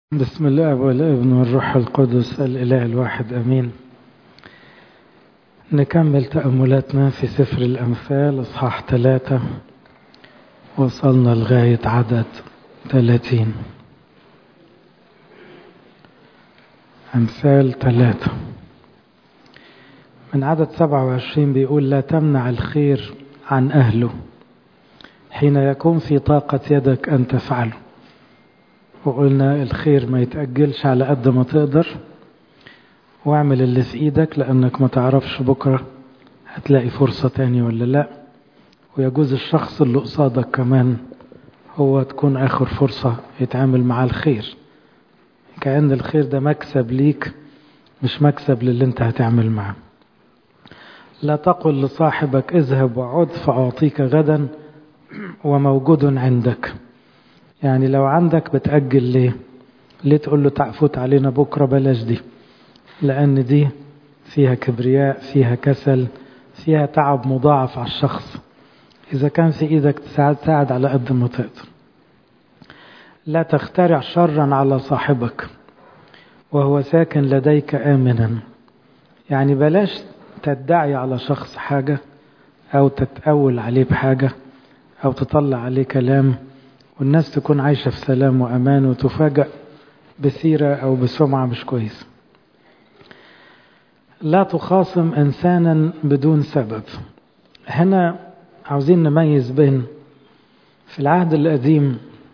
بسم الله والابن والروح القدس الإله الواحد أمين نكمل تأملاتنا في سفر الأمثال إصحاح ثلاثة وصلنا لغاية عدد ثلاثين أمثال ثلاثة من عدد سبعة وعشرين بيقول لا تمنع الخير عن أهله حين يكون في طاقة يدك أن تفعله وقلنا الخير ما يتأجلش على قد ما تقدر واعمل اللي في ايدك لانك ما تعرفش بكرة هتلاقي فرصة تاني ولا لا ويجوز الشخص اللي قصادك كمان هو تكون اخر فرصة يتعامل مع الخير كأن الخير ده مكسب ليك مش مكسب للي انت هتعمل معاه لا تقل لصاحبك اذهب وعد فأعطيك غدا وموجود عندك يعني لو عندك بتأجل ليه ليه تقول له تعفوت علينا بكرة بلاش دي لأن دي فيها كبرياء فيها كسل فيها تعب مضاعف على الشخص إذا كان في إيدك تساعد ساعد على قد ما تقدر لا تخترع شرا على صاحبك وهو ساكن لديك آمنا يعني بلاش تدعي على شخص حاجة أو تتأول عليه بحاجة أو تطلع عليه كلام والناس تكون عايشة في سلام وأمان وتفاجأ بسيرة أو بسمعة مش كويس لا تخاصم إنسانا بدون سبب هنا عاوزين نميز بين في العهد القديم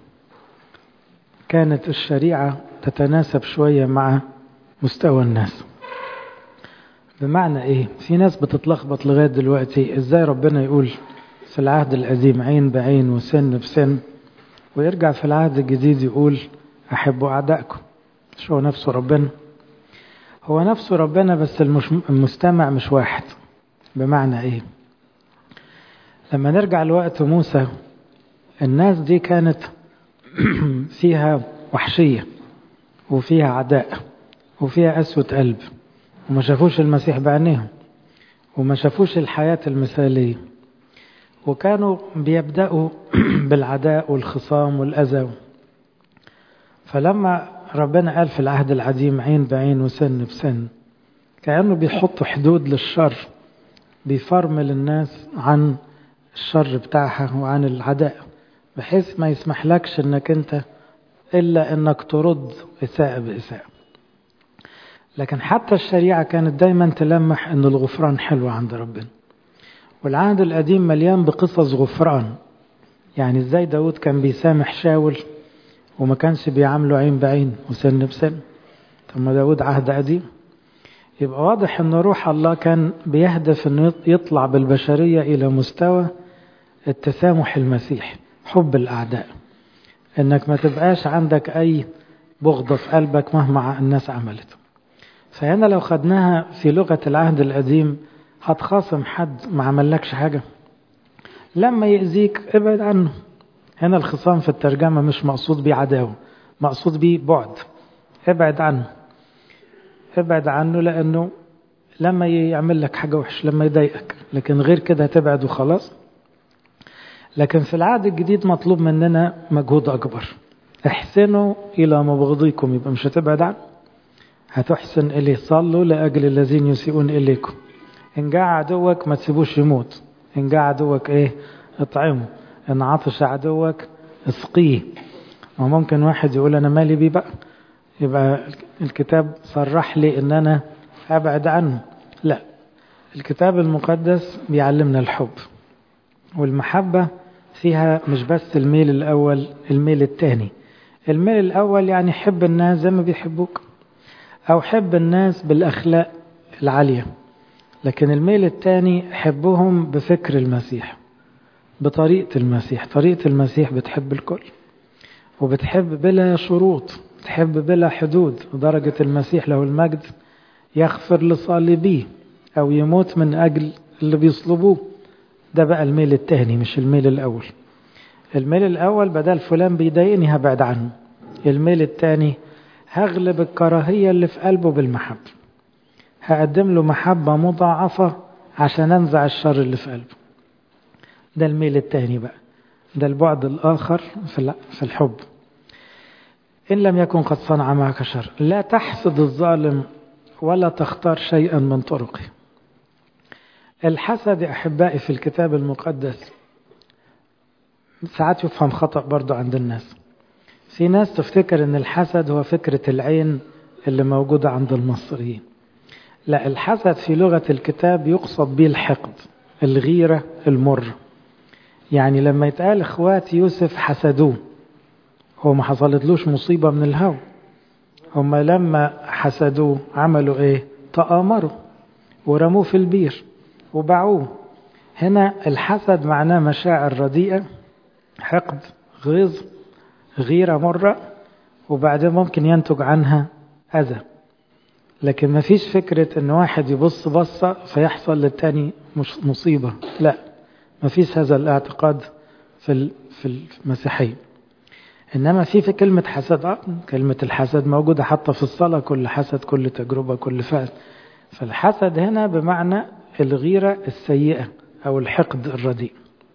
كانت الشريعة تتناسب شوية مع مستوى الناس بمعنى ايه في ناس بتتلخبط لغاية دلوقتي ازاي ربنا يقول في العهد القديم عين بعين وسن بسن ويرجع في العهد الجديد يقول أحبوا أعدائكم مش هو نفسه ربنا هو نفسه ربنا بس المش... المستمع مش واحد بمعنى إيه لما نرجع لوقت موسى الناس دي كانت فيها وحشية وفيها عداء وفيها قسوة قلب وما شافوش المسيح بعينيهم وما شافوش الحياة المثالية وكانوا بيبدأوا بالعداء والخصام والأذى فلما ربنا قال في العهد العديم عين بعين وسن بسن كأنه بيحط حدود للشر بيفرمل الناس عن الشر بتاعها وعن العداء بحيث ما يسمح لكش انك انت الا انك ترد اساءة باساءة لكن حتى الشريعة كانت دايما تلمح ان الغفران حلو عند ربنا والعهد القديم مليان بقصص غفران يعني ازاي داود كان بيسامح شاول وما كانش بيعامله عين بعين وسن بسن طب ما داود عهد قديم يبقى واضح ان روح الله كان بيهدف انه يطلع بالبشرية الى مستوى التسامح المسيح حب الاعداء انك ما تبقاش عندك اي بغضة في قلبك مهما الناس عملت فهنا لو خدناها في لغة العهد القديم هتخاصم حد ما عملكش حاجة لما يأذيك ابعد عنه هنا الخصام في الترجمة مش مقصود بيه عداوة مقصود بيه بعد ابعد عنه ابعد عنه لأنه لما يعمل لك حاجة وحش لما يضايقك لكن غير كده تبعد وخلاص لكن في العهد الجديد مطلوب مننا مجهود أكبر احسنوا إلى مبغضيكم يبقى مش هتبعد عنه هتحسن إليه صلوا لأجل الذين يسيئون إليكم إن جاء عدوك ما تسيبوش يموت إن جاء عدوك إيه اطعمه إن عطش عدوك اسقيه وممكن واحد يقول أنا مالي بيه بقى يبقى الكتاب صرح لي إن أنا أبعد عنه لا الكتاب المقدس بيعلمنا الحب والمحبة فيها مش بس الميل الأول الميل الثاني الميل الأول يعني حب الناس زي ما بيحبوك أو حب الناس بالأخلاق العالية لكن الميل الثاني حبهم بفكر المسيح بطريقة المسيح طريقة المسيح بتحب الكل وبتحب بلا شروط تحب بلا حدود درجة المسيح له المجد يغفر لصالبيه أو يموت من أجل اللي بيصلبوه ده بقى الميل الثاني مش الميل الأول الميل الأول بدل فلان بيضايقني هبعد عنه الميل الثاني هغلب الكراهية اللي في قلبه بالمحبة هقدم له محبة مضاعفة عشان انزع الشر اللي في قلبه ده الميل التاني بقى ده البعد الآخر في الحب إن لم يكن قد صنع معك شر لا تحسد الظالم ولا تختار شيئا من طرقه الحسد أحبائي في الكتاب المقدس ساعات يفهم خطأ برضو عند الناس في ناس تفتكر ان الحسد هو فكرة العين اللي موجودة عند المصريين لا الحسد في لغة الكتاب يقصد به الحقد الغيرة المر يعني لما يتقال اخوات يوسف حسدوه هو ما حصلتلوش مصيبة من الهوى هم لما حسدوه عملوا ايه تآمروا ورموه في البير وباعوه هنا الحسد معناه مشاعر رديئة حقد غيظ غيرة مرة وبعدين ممكن ينتج عنها أذى لكن ما فيش فكرة ان واحد يبص بصة فيحصل للتاني مش مصيبة لا ما فيش هذا الاعتقاد في في المسيحية إنما في في كلمة حسد آه كلمة الحسد موجودة حتى في الصلاة كل حسد كل تجربة كل فعل فالحسد هنا بمعنى الغيرة السيئة أو الحقد الرديء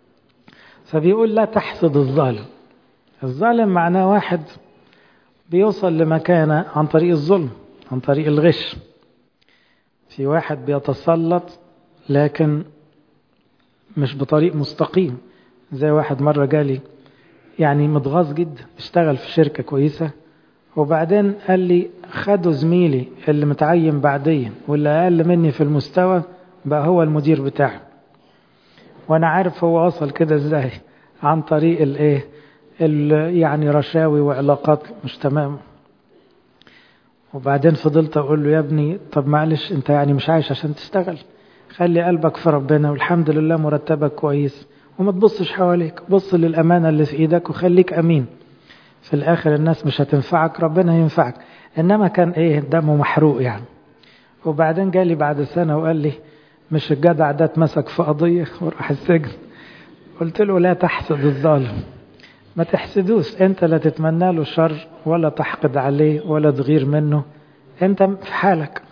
فبيقول لا تحسد الظالم الظالم معناه واحد بيوصل لمكانة عن طريق الظلم عن طريق الغش في واحد بيتسلط لكن مش بطريق مستقيم زي واحد مرة جالي يعني متغاظ جدا اشتغل في شركة كويسة وبعدين قال لي خدوا زميلي اللي متعين بعديا واللي أقل مني في المستوى بقى هو المدير بتاعه وانا عارف هو وصل كده ازاي عن طريق الايه يعني رشاوي وعلاقات مش تمام وبعدين فضلت اقول له يا ابني طب معلش انت يعني مش عايش عشان تشتغل خلي قلبك في ربنا والحمد لله مرتبك كويس وما تبصش حواليك بص للامانه اللي في ايدك وخليك امين في الاخر الناس مش هتنفعك ربنا ينفعك انما كان ايه دمه محروق يعني وبعدين جالي بعد سنه وقال لي مش الجدع ده اتمسك في قضية وراح السجن قلت له لا تحسد الظالم ما تحسدوش انت لا تتمنى له شر ولا تحقد عليه ولا تغير منه انت في حالك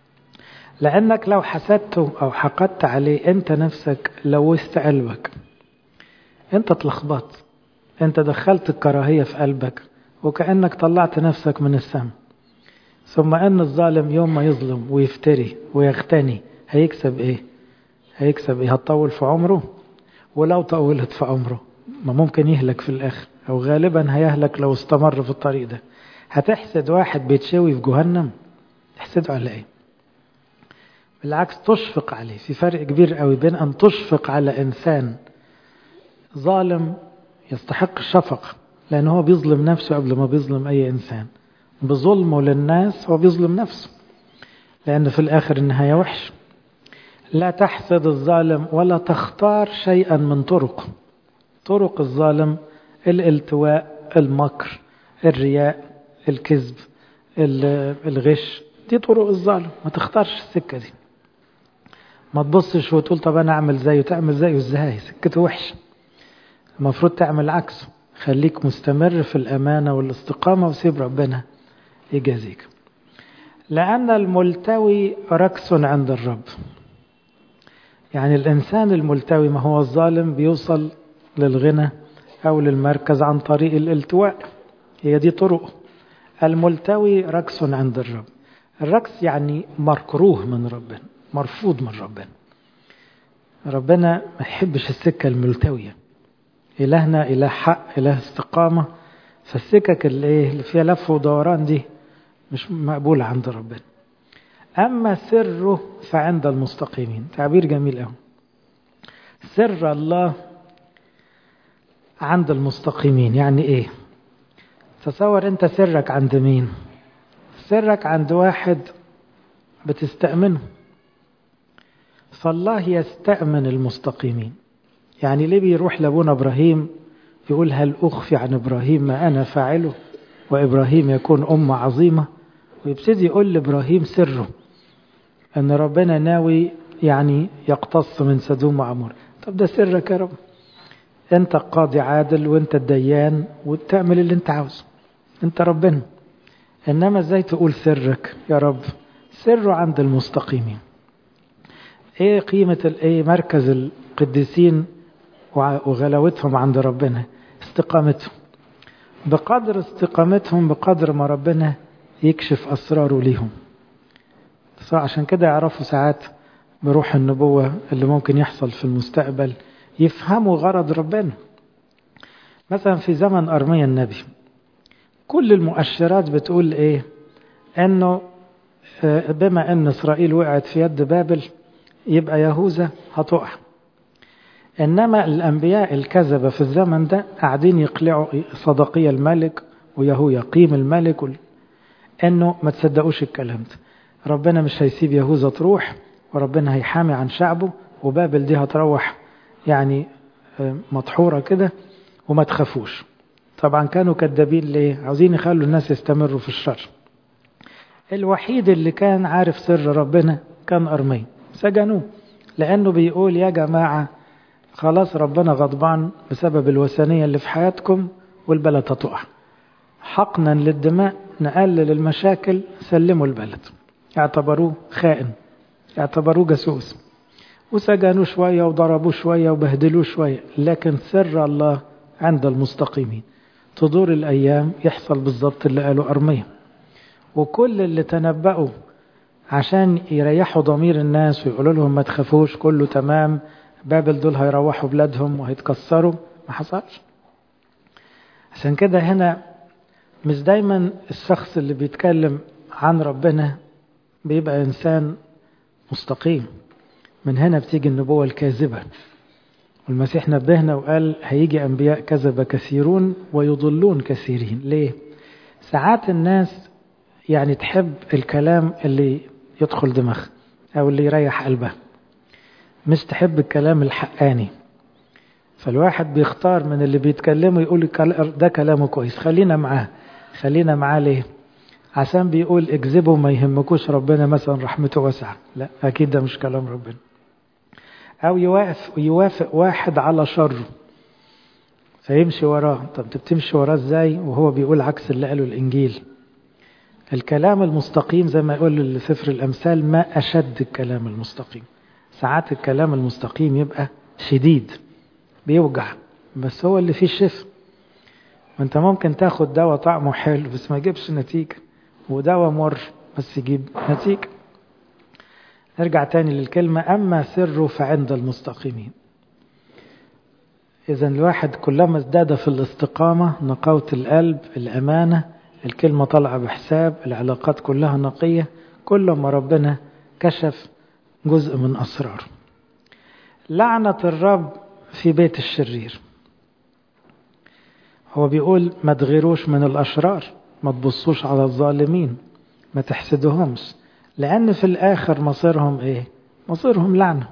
لانك لو حسدته او حقدت عليه انت نفسك لوثت قلبك انت اتلخبطت انت دخلت الكراهية في قلبك وكأنك طلعت نفسك من السم ثم ان الظالم يوم ما يظلم ويفتري ويغتني هيكسب ايه هيكسب ايه هتطول في عمره ولو طولت في عمره ما ممكن يهلك في الاخر او غالبا هيهلك لو استمر في الطريق ده هتحسد واحد بيتشوي في جهنم تحسده على ايه بالعكس تشفق عليه في فرق كبير قوي بين ان تشفق على انسان ظالم يستحق الشفقة لان هو بيظلم نفسه قبل ما بيظلم اي انسان بظلمه للناس هو بيظلم نفسه لان في الاخر النهاية وحش لا تحسد الظالم ولا تختار شيئا من طرق طرق الظالم الالتواء المكر الرياء الكذب الغش دي طرق الظالم ما تختارش السكة دي ما تبصش وتقول طب انا اعمل زيه تعمل زيه ازاي سكته وحش المفروض تعمل عكسه خليك مستمر في الامانة والاستقامة وسيب ربنا يجازيك لأن الملتوي ركس عند الرب يعني الإنسان الملتوي ما هو الظالم بيوصل للغنى أو للمركز عن طريق الالتواء هي دي طرق الملتوي ركس عند الرب الركس يعني مكروه من ربنا مرفوض من ربنا ربنا ما يحبش السكة الملتوية إلهنا إله حق إله استقامة فالسكك اللي فيها لف ودوران دي مش مقبولة عند ربنا أما سره فعند المستقيمين تعبير جميل قوي سر الله عند المستقيمين يعني ايه تصور انت سرك عند مين سرك عند واحد بتستأمنه فالله يستأمن المستقيمين يعني ليه بيروح لابونا ابراهيم يقول هل اخفي عن ابراهيم ما انا فاعله وابراهيم يكون امه عظيمه ويبتدي يقول لابراهيم سره ان ربنا ناوي يعني يقتص من سدوم وعمور طب ده سرك يا رب انت قاضي عادل وانت الديان وتعمل اللي انت عاوزه انت ربنا انما ازاي تقول سرك يا رب سره عند المستقيمين ايه قيمة ايه مركز القديسين وغلاوتهم عند ربنا استقامتهم بقدر استقامتهم بقدر ما ربنا يكشف أسراره ليهم عشان كده يعرفوا ساعات بروح النبوة اللي ممكن يحصل في المستقبل يفهموا غرض ربنا مثلا في زمن أرميا النبي كل المؤشرات بتقول ايه انه بما ان اسرائيل وقعت في يد بابل يبقى يهوذا هتقع انما الانبياء الكذبة في الزمن ده قاعدين يقلعوا صدقية الملك ويهو يقيم الملك وال... انه ما تصدقوش الكلام ده ربنا مش هيسيب يهوذا تروح وربنا هيحامي عن شعبه وبابل دي هتروح يعني مطحورة كده وما تخافوش طبعا كانوا كذابين ليه عاوزين يخلوا الناس يستمروا في الشر الوحيد اللي كان عارف سر ربنا كان أرمي سجنوه لأنه بيقول يا جماعة خلاص ربنا غضبان بسبب الوثنية اللي في حياتكم والبلد هتقع حقنا للدماء نقلل المشاكل سلموا البلد اعتبروه خائن اعتبروه جاسوس وسجنوه شوية وضربوه شوية وبهدلوه شوية لكن سر الله عند المستقيمين تدور الأيام يحصل بالضبط اللي قاله أرمية وكل اللي تنبأوا عشان يريحوا ضمير الناس ويقولوا لهم ما تخافوش كله تمام بابل دول هيروحوا بلادهم وهيتكسروا ما حصلش عشان كده هنا مش دايما الشخص اللي بيتكلم عن ربنا بيبقى إنسان مستقيم من هنا بتيجي النبوة الكاذبة والمسيح نبهنا وقال هيجي أنبياء كذب كثيرون ويضلون كثيرين ليه؟ ساعات الناس يعني تحب الكلام اللي يدخل دماغها أو اللي يريح قلبها مش تحب الكلام الحقاني فالواحد بيختار من اللي بيتكلموا يقول ده كلامه كويس خلينا معاه خلينا معاه ليه عشان بيقول اكذبوا ما يهمكوش ربنا مثلا رحمته واسعة لا أكيد ده مش كلام ربنا أو يوافق, يوافق واحد على شره فيمشي وراه طب بتمشي وراه ازاي وهو بيقول عكس اللي قاله الإنجيل الكلام المستقيم زي ما يقول سفر الأمثال ما أشد الكلام المستقيم ساعات الكلام المستقيم يبقى شديد بيوجع بس هو اللي فيه الشفاء وانت ممكن تاخد دواء طعمه حلو بس ما يجيبش نتيجة ودواء مر بس يجيب نتيجة نرجع تاني للكلمة أما سره فعند المستقيمين إذا الواحد كلما ازداد في الاستقامة نقاوة القلب الأمانة الكلمة طالعة بحساب العلاقات كلها نقية كل ما ربنا كشف جزء من أسراره لعنة الرب في بيت الشرير هو بيقول ما تغيروش من الأشرار ما تبصوش على الظالمين ما تحسدهمش لأن في الآخر مصيرهم إيه مصيرهم لعنة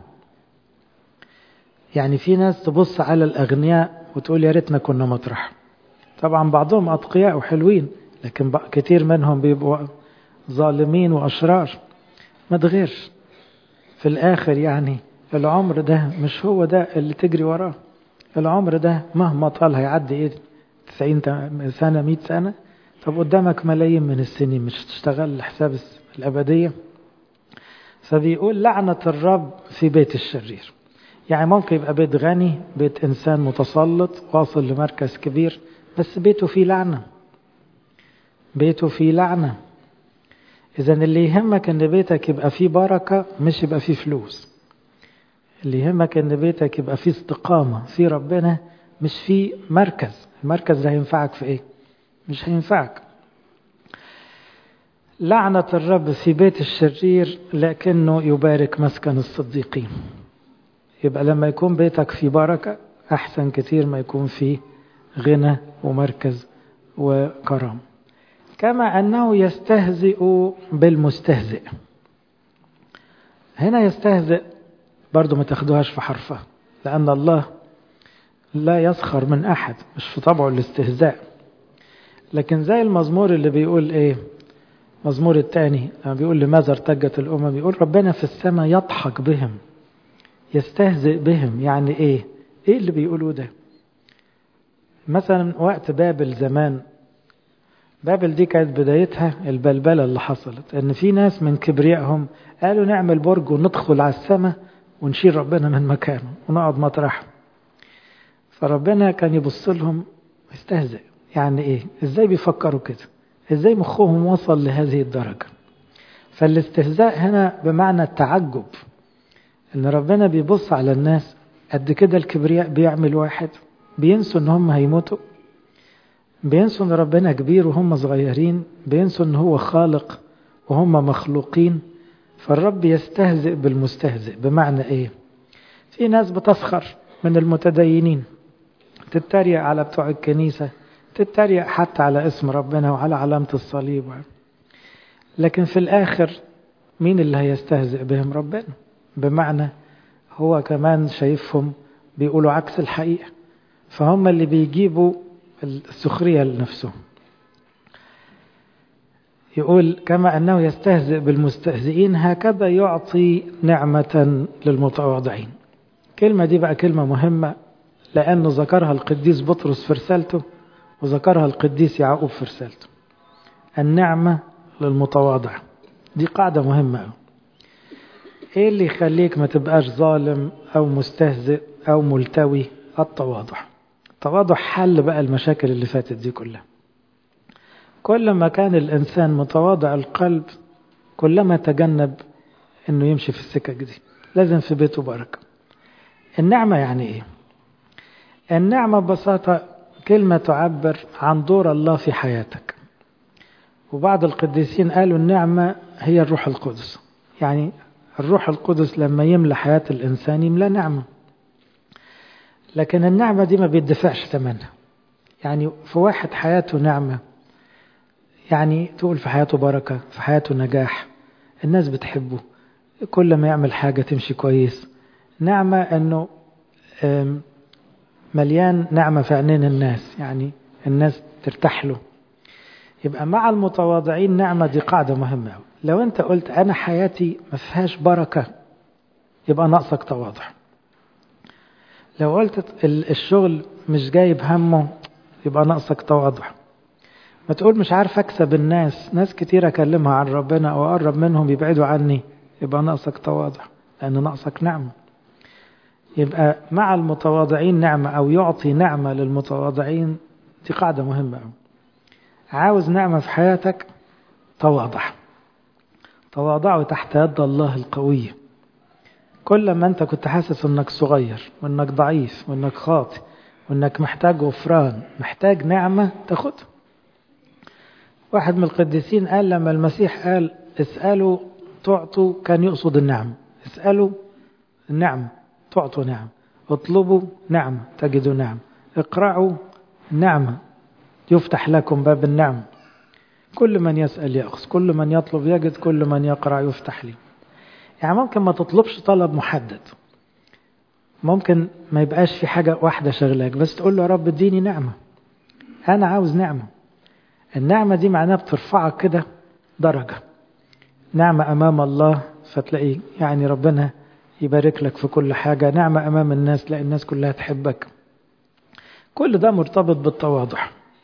يعني في ناس تبص على الأغنياء وتقول يا ريتنا كنا مطرح طبعا بعضهم أتقياء وحلوين لكن كتير منهم بيبقوا ظالمين وأشرار ما تغيرش في الآخر يعني العمر ده مش هو ده اللي تجري وراه العمر ده مهما طال هيعدي ايه 90 سنة 100 سنة طب قدامك ملايين من السنين مش تشتغل لحساب الأبدية فبيقول لعنة الرب في بيت الشرير يعني ممكن يبقى بيت غني بيت إنسان متسلط واصل لمركز كبير بس بيته فيه لعنة بيته فيه لعنة إذا اللي يهمك إن بيتك يبقى فيه بركة مش يبقى فيه فلوس اللي يهمك إن بيتك يبقى فيه استقامة فيه ربنا مش فيه مركز المركز ده هينفعك في إيه مش هينفعك لعنة الرب في بيت الشرير لكنه يبارك مسكن الصديقين يبقى لما يكون بيتك في بركة أحسن كتير ما يكون فيه غنى ومركز وكرم كما أنه يستهزئ بالمستهزئ هنا يستهزئ برضو ما تاخدوهاش في حرفها لأن الله لا يسخر من أحد مش في طبعه الاستهزاء لكن زي المزمور اللي بيقول إيه مزمور الثاني لما بيقول لماذا ارتجت الأمم بيقول ربنا في السماء يضحك بهم يستهزئ بهم يعني إيه إيه اللي بيقولوا ده مثلا وقت بابل زمان بابل دي كانت بدايتها البلبلة اللي حصلت ان في ناس من كبريائهم قالوا نعمل برج وندخل على السماء ونشيل ربنا من مكانه ونقعد مطرحه فربنا كان يبص لهم يستهزئ يعني ايه ازاي بيفكروا كده ازاي مخهم وصل لهذه الدرجة فالاستهزاء هنا بمعنى التعجب ان ربنا بيبص على الناس قد كده الكبرياء بيعمل واحد بينسوا ان هم هيموتوا بينسوا ان ربنا كبير وهم صغيرين بينسوا ان هو خالق وهم مخلوقين فالرب يستهزئ بالمستهزئ بمعنى ايه في ناس بتسخر من المتدينين تتريق على بتوع الكنيسة تتريق حتى على اسم ربنا وعلى علامة الصليب لكن في الآخر مين اللي هيستهزئ بهم ربنا بمعنى هو كمان شايفهم بيقولوا عكس الحقيقة فهم اللي بيجيبوا السخرية لنفسهم يقول كما أنه يستهزئ بالمستهزئين هكذا يعطي نعمة للمتواضعين كلمة دي بقى كلمة مهمة لأنه ذكرها القديس بطرس في رسالته وذكرها القديس يعقوب في رسالته النعمة للمتواضع دي قاعدة مهمة أوي ايه اللي يخليك ما تبقاش ظالم او مستهزئ او ملتوي التواضع التواضع حل بقى المشاكل اللي فاتت دي كلها كل ما كان الانسان متواضع القلب كلما تجنب انه يمشي في السكك دي لازم في بيته بركه النعمه يعني ايه النعمه ببساطه كلمه تعبر عن دور الله في حياتك وبعض القديسين قالوا النعمه هي الروح القدس يعني الروح القدس لما يملى حياة الإنسان يملى نعمة لكن النعمة دي ما بيدفعش ثمنها يعني في واحد حياته نعمة يعني تقول في حياته بركة في حياته نجاح الناس بتحبه كل ما يعمل حاجة تمشي كويس نعمة أنه مليان نعمة في عينين الناس يعني الناس ترتاح له يبقى مع المتواضعين نعمة دي قاعدة مهمة أوي لو أنت قلت أنا حياتي ما فيهاش بركة يبقى ناقصك تواضع لو قلت الشغل مش جايب همه يبقى ناقصك تواضع ما تقول مش عارف أكسب الناس ناس كتير أكلمها عن ربنا أو أقرب منهم يبعدوا عني يبقى ناقصك تواضع لأن ناقصك نعمة يبقى مع المتواضعين نعمة أو يعطي نعمة للمتواضعين دي قاعدة مهمة أوي عاوز نعمة في حياتك تواضع تواضعوا تحت يد الله القوية كل ما انت كنت حاسس انك صغير وانك ضعيف وانك خاطئ وانك محتاج غفران محتاج نعمة تاخدها واحد من القديسين قال لما المسيح قال اسألوا تعطوا كان يقصد النعم اسألوا النعم تعطوا نعم اطلبوا نعم تجدوا نعم اقرأوا نعمة يفتح لكم باب النعم كل من يسأل يأخذ كل من يطلب يجد كل من يقرأ يفتح لي يعني ممكن ما تطلبش طلب محدد ممكن ما يبقاش في حاجة واحدة شغلاك بس تقول له يا رب اديني نعمة أنا عاوز نعمة النعمة دي معناها بترفعك كده درجة نعمة أمام الله فتلاقي يعني ربنا يبارك لك في كل حاجة نعمة أمام الناس تلاقي الناس كلها تحبك كل ده مرتبط بالتواضع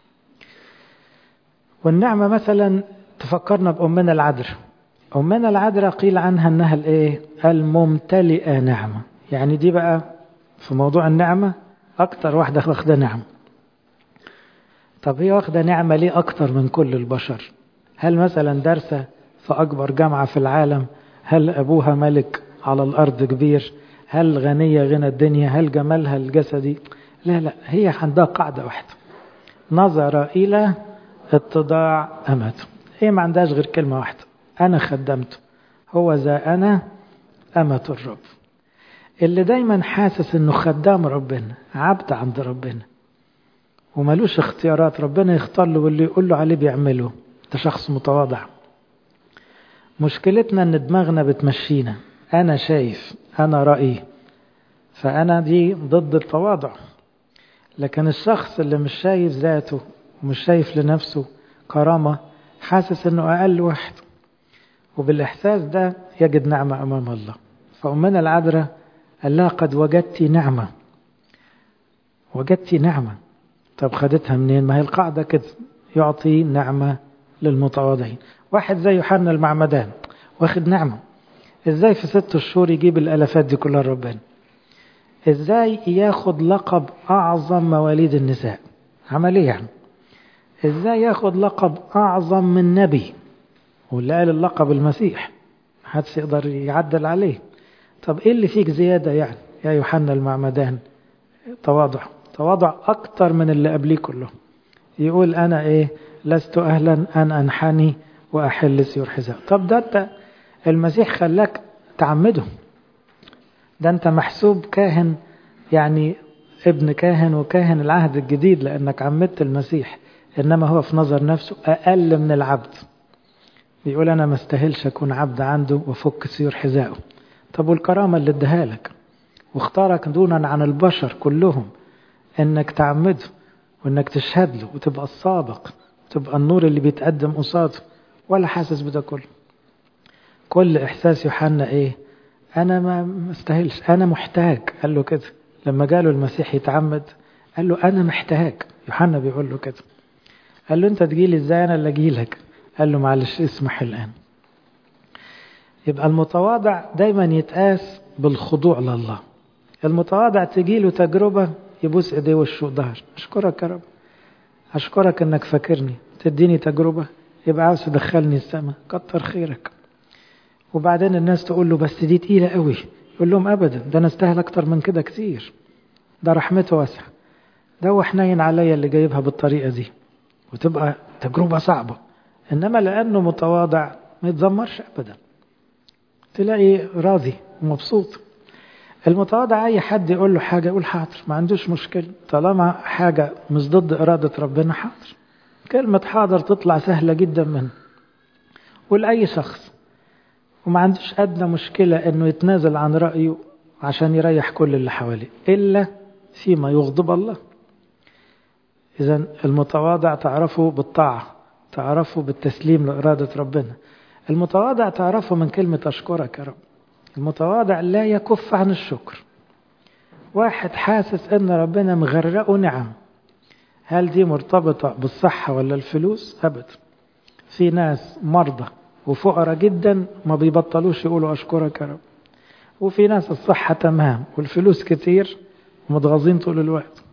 والنعمة مثلا تفكرنا بأمنا العذراء أمنا العذراء قيل عنها أنها الإيه؟ الممتلئة نعمة يعني دي بقى في موضوع النعمة أكتر واحدة واخدة نعمة طب هي واخدة نعمة ليه أكتر من كل البشر هل مثلا دارسة في أكبر جامعة في العالم هل أبوها ملك على الأرض كبير هل غنية غنى الدنيا هل جمالها الجسدي لا لا هي عندها قاعدة واحدة نظر إلى اتضاع أمته هي ما عندهاش غير كلمة واحدة أنا خدمته هو ذا أنا أمة الرب اللي دايما حاسس انه خدام ربنا عبد عند ربنا وملوش اختيارات ربنا يختار له واللي يقول له عليه بيعمله ده شخص متواضع مشكلتنا ان دماغنا بتمشينا انا شايف انا رأيي فانا دي ضد التواضع لكن الشخص اللي مش شايف ذاته ومش شايف لنفسه كرامة حاسس انه اقل واحد وبالاحساس ده يجد نعمة امام الله فأمنا العذراء قال لها قد وجدت نعمة وجدت نعمة طب خدتها منين ما هي القاعدة كده يعطي نعمة للمتواضعين واحد زي يوحنا المعمدان واخد نعمة ازاي في ست شهور يجيب الالافات دي كلها ربنا ازاي ياخد لقب اعظم مواليد النساء عمل ايه يعني ازاي ياخد لقب اعظم من نبي واللي قال اللقب المسيح محدش يقدر يعدل عليه طب ايه اللي فيك زيادة يعني يا يوحنا المعمدان تواضع تواضع اكتر من اللي قبليه كله يقول انا ايه لست اهلا ان انحني واحل سيور حذاء طب ده انت المسيح خلاك تعمده ده انت محسوب كاهن يعني ابن كاهن وكاهن العهد الجديد لانك عمدت المسيح انما هو في نظر نفسه اقل من العبد بيقول انا ما استاهلش اكون عبد عنده وفك سيور حذائه طب والكرامه اللي اداها لك واختارك دونا عن البشر كلهم انك تعمده وانك تشهد له وتبقى السابق وتبقى النور اللي بيتقدم قصاده ولا حاسس بده كله كل احساس يوحنا ايه انا ما استاهلش انا محتاج قال له كده لما جاله المسيح يتعمد قال له انا محتاج يوحنا بيقول له كده قال له انت تجيلي ازاي انا اللي اجيلك قال له معلش اسمح الان يبقى المتواضع دايما يتقاس بالخضوع لله المتواضع تجيله تجربة يبوس ايديه وشه ظهر اشكرك يا رب اشكرك انك فاكرني تديني تجربة يبقى عاوز تدخلني السماء كتر خيرك وبعدين الناس تقول له بس دي تقيلة قوي يقول لهم ابدا ده انا استاهل اكتر من كده كتير ده رحمته واسعة ده هو حنين عليا اللي جايبها بالطريقة دي وتبقى تجربة صعبة انما لانه متواضع ما يتذمرش ابدا تلاقي راضي ومبسوط المتواضع اي حد يقول له حاجه يقول حاضر ما عندوش مشكله طالما حاجه مش ضد اراده ربنا حاضر كلمه حاضر تطلع سهله جدا منه ولاي شخص وما عندوش ادنى مشكله انه يتنازل عن رايه عشان يريح كل اللي حواليه الا فيما يغضب الله اذا المتواضع تعرفه بالطاعه تعرفه بالتسليم لاراده ربنا المتواضع تعرفه من كلمه اشكرك يا رب المتواضع لا يكف عن الشكر واحد حاسس ان ربنا مغرقه نعم هل دي مرتبطة بالصحة ولا الفلوس أبدا في ناس مرضى وفقراء جدا ما بيبطلوش يقولوا أشكرك يا رب وفي ناس الصحة تمام والفلوس كتير ومتغاظين طول الوقت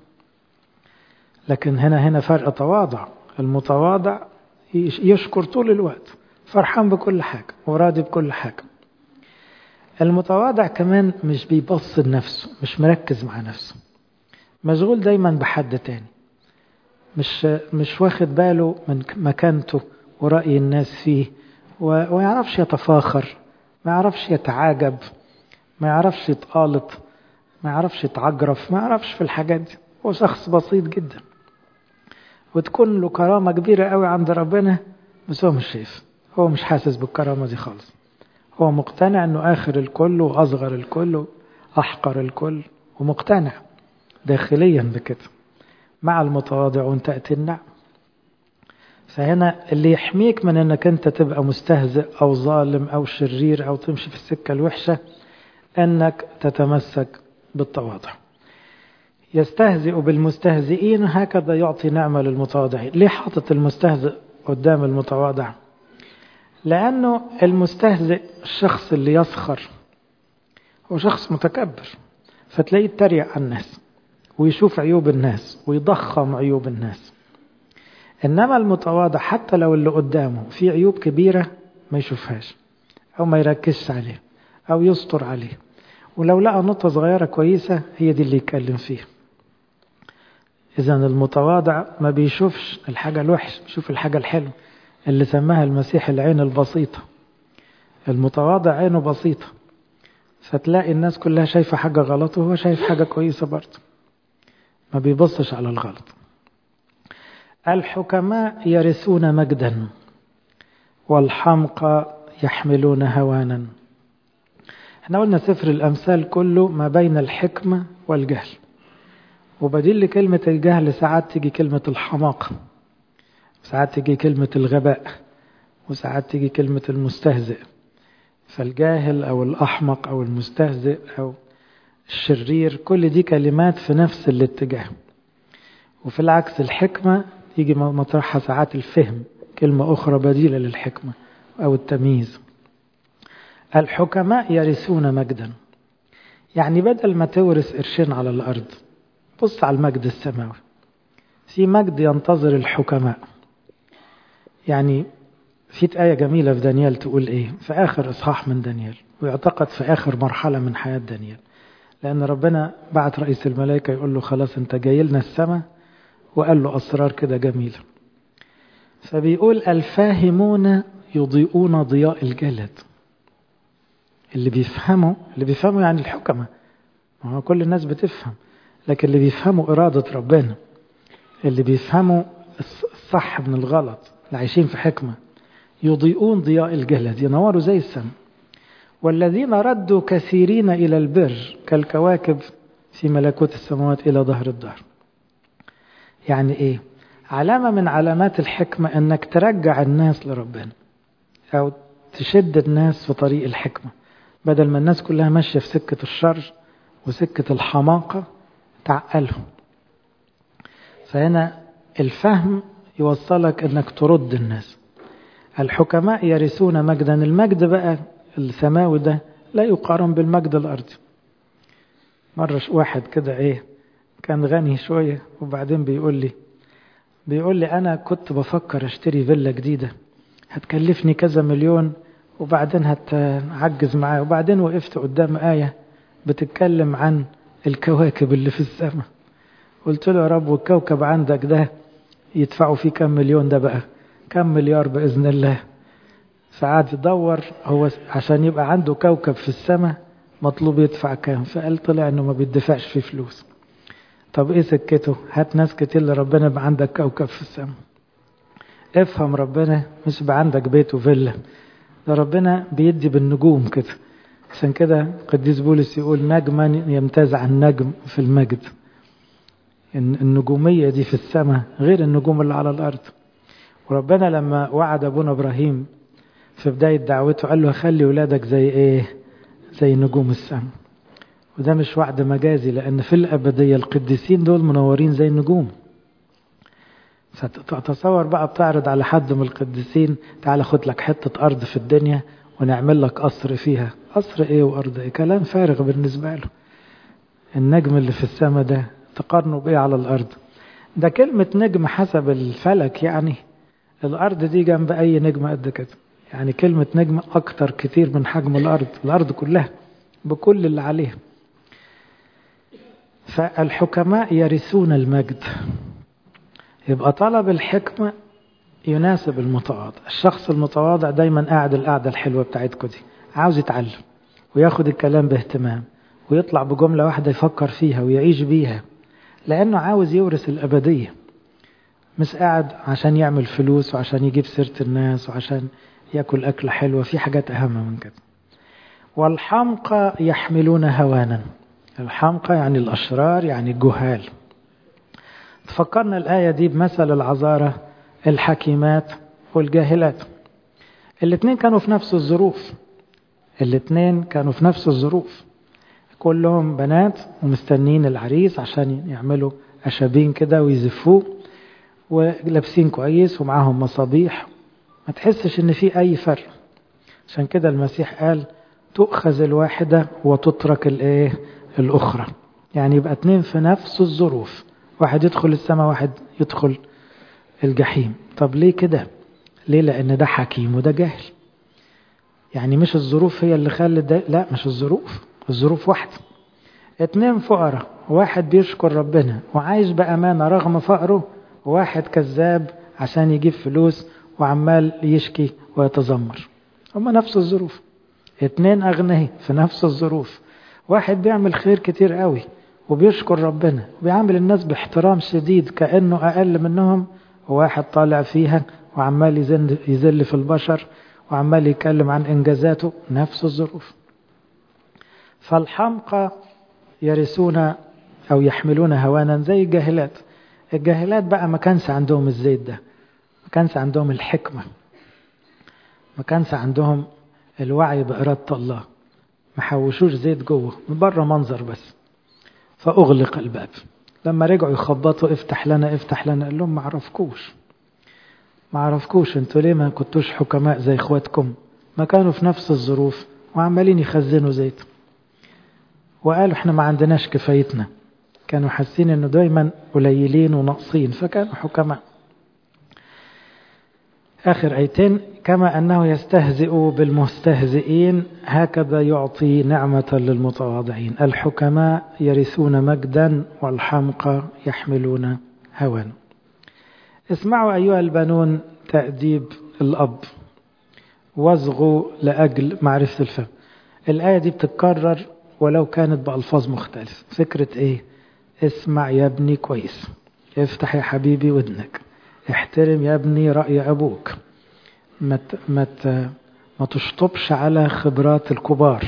لكن هنا هنا فرق تواضع المتواضع يشكر طول الوقت فرحان بكل حاجة وراضي بكل حاجة المتواضع كمان مش بيبص لنفسه مش مركز مع نفسه مشغول دايما بحد تاني مش مش واخد باله من مكانته ورأي الناس فيه وما يعرفش يتفاخر ما يعرفش يتعاجب ما يعرفش يتقالط ما يعرفش يتعجرف ما يعرفش في الحاجات دي هو شخص بسيط جدا وتكون له كرامة كبيرة قوي عند ربنا بس هو مش شايف هو مش حاسس بالكرامة دي خالص هو مقتنع انه اخر الكل واصغر الكل واحقر الكل ومقتنع داخليا بكده مع المتواضعون تأتي النعم فهنا اللي يحميك من انك انت تبقى مستهزئ او ظالم او شرير او تمشي في السكة الوحشة انك تتمسك بالتواضع يستهزئ بالمستهزئين هكذا يعطي نعمة للمتواضعين ليه حاطط المستهزئ قدام المتواضع لأنه المستهزئ الشخص اللي يسخر هو شخص متكبر فتلاقيه يتريق على الناس ويشوف عيوب الناس ويضخم عيوب الناس إنما المتواضع حتى لو اللي قدامه في عيوب كبيرة ما يشوفهاش أو ما يركزش عليه أو يستر عليه ولو لقى نقطة صغيرة كويسة هي دي اللي يتكلم فيها إذا المتواضع ما بيشوفش الحاجة الوحش بيشوف الحاجة الحلوة اللي سماها المسيح العين البسيطة المتواضع عينه بسيطة فتلاقي الناس كلها شايفة حاجة غلط وهو شايف حاجة كويسة برضه ما بيبصش على الغلط الحكماء يرثون مجدا والحمقى يحملون هوانا احنا قلنا سفر الأمثال كله ما بين الحكمة والجهل وبديل لكلمة الجهل ساعات تيجي كلمة الحماقة ساعات تيجي كلمة الغباء وساعات تيجي كلمة المستهزئ فالجاهل أو الأحمق أو المستهزئ أو الشرير كل دي كلمات في نفس الاتجاه وفي العكس الحكمة يجي مطرحها ساعات الفهم كلمة أخرى بديلة للحكمة أو التمييز الحكماء يرثون مجدا يعني بدل ما تورث قرشين على الأرض بص على المجد السماوي في مجد ينتظر الحكماء يعني في آية جميلة في دانيال تقول إيه في آخر إصحاح من دانيال ويعتقد في آخر مرحلة من حياة دانيال لأن ربنا بعت رئيس الملائكة يقول له خلاص أنت جاي لنا السماء وقال له أسرار كده جميلة فبيقول الفاهمون يضيئون ضياء الجلد اللي بيفهموا اللي بيفهموا يعني الحكمة ما هو كل الناس بتفهم لكن اللي بيفهموا إرادة ربنا اللي بيفهموا الصح من الغلط اللي عايشين في حكمة يضيئون ضياء الجلد ينوروا زي السماء والذين ردوا كثيرين إلى البر كالكواكب في ملكوت السماوات إلى ظهر الدهر يعني إيه علامة من علامات الحكمة أنك ترجع الناس لربنا أو تشد الناس في طريق الحكمة بدل ما الناس كلها ماشية في سكة الشر وسكة الحماقة تعقلهم فهنا الفهم يوصلك أنك ترد الناس الحكماء يرثون مجدا المجد بقى السماوي ده لا يقارن بالمجد الأرضي مرة واحد كده إيه كان غني شوية وبعدين بيقول لي بيقول لي أنا كنت بفكر أشتري فيلا جديدة هتكلفني كذا مليون وبعدين هتعجز معايا وبعدين وقفت قدام آية بتتكلم عن الكواكب اللي في السماء قلت له يا رب والكوكب عندك ده يدفعوا فيه كم مليون ده بقى كم مليار بإذن الله فقعد يدور هو عشان يبقى عنده كوكب في السماء مطلوب يدفع كام فقال طلع انه ما بيدفعش فيه فلوس طب ايه سكته هات ناس كتير لربنا يبقى عندك كوكب في السماء افهم ربنا مش يبقى عندك بيت وفيلا ده ربنا بيدي بالنجوم كده عشان كده قديس بولس يقول نجما يمتاز عن نجم في المجد النجومية دي في السماء غير النجوم اللي على الأرض وربنا لما وعد أبونا إبراهيم في بداية دعوته قال له خلي ولادك زي إيه زي نجوم السماء وده مش وعد مجازي لأن في الأبدية القديسين دول منورين زي النجوم فتصور بقى بتعرض على حد من القديسين تعالى خد لك حتة أرض في الدنيا ونعمل لك قصر فيها قصر إيه وأرض إيه كلام فارغ بالنسبة له النجم اللي في السماء ده تقارنه بإيه على الأرض ده كلمة نجم حسب الفلك يعني الأرض دي جنب أي نجم قد كده يعني كلمة نجم أكتر كتير من حجم الأرض الأرض كلها بكل اللي عليها فالحكماء يرثون المجد يبقى طلب الحكمة يناسب المتواضع الشخص المتواضع دايما قاعد القعدة الحلوة بتاعتكم دي عاوز يتعلم وياخد الكلام باهتمام ويطلع بجملة واحدة يفكر فيها ويعيش بيها لأنه عاوز يورث الأبدية مش قاعد عشان يعمل فلوس وعشان يجيب سيرة الناس وعشان يأكل أكلة حلوة في حاجات أهم من كده والحمقى يحملون هوانا الحمقى يعني الأشرار يعني الجهال تفكرنا الآية دي بمثل العذارة الحكيمات والجاهلات الاثنين كانوا في نفس الظروف الاثنين كانوا في نفس الظروف كلهم بنات ومستنين العريس عشان يعملوا أشابين كده ويزفوه ولابسين كويس ومعاهم مصابيح ما تحسش ان في اي فرق عشان كده المسيح قال تؤخذ الواحدة وتترك الايه الاخرى يعني يبقى اتنين في نفس الظروف واحد يدخل السماء واحد يدخل الجحيم طب ليه كده ليه لان ده حكيم وده جاهل يعني مش الظروف هي اللي خلت ده لا مش الظروف الظروف واحدة اتنين فقراء واحد بيشكر ربنا وعايش بأمانة رغم فقره وواحد كذاب عشان يجيب فلوس وعمال يشكي ويتذمر هما نفس الظروف اتنين أغنياء في نفس الظروف واحد بيعمل خير كتير قوي وبيشكر ربنا وبيعامل الناس باحترام شديد كأنه أقل منهم وواحد طالع فيها وعمال يزل, يزل في البشر وعمال يتكلم عن إنجازاته نفس الظروف فالحمقى يرثون أو يحملون هوانا زي الجاهلات الجاهلات بقى ما كانش عندهم الزيت ده ما كانش عندهم الحكمة ما كانش عندهم الوعي بإرادة الله ما حوشوش زيت جوه من بره منظر بس فأغلق الباب لما رجعوا يخبطوا افتح لنا افتح لنا قال لهم ما عرفكوش ما عرفكوش انتوا ليه ما كنتوش حكماء زي اخواتكم ما كانوا في نفس الظروف وعمالين يخزنوا زيت وقالوا احنا ما عندناش كفايتنا كانوا حاسين انه دايما قليلين وناقصين فكانوا حكماء آخر آيتين كما أنه يستهزئ بالمستهزئين هكذا يعطي نعمة للمتواضعين الحكماء يرثون مجدا والحمقى يحملون هوى اسمعوا أيها البنون تأديب الأب واصغوا لأجل معرفة الفهم الآية دي بتتكرر ولو كانت بألفاظ مختلفة فكرة إيه اسمع يا ابني كويس افتح يا حبيبي ودنك احترم يا ابني رأي أبوك ما ما ما تشطبش على خبرات الكبار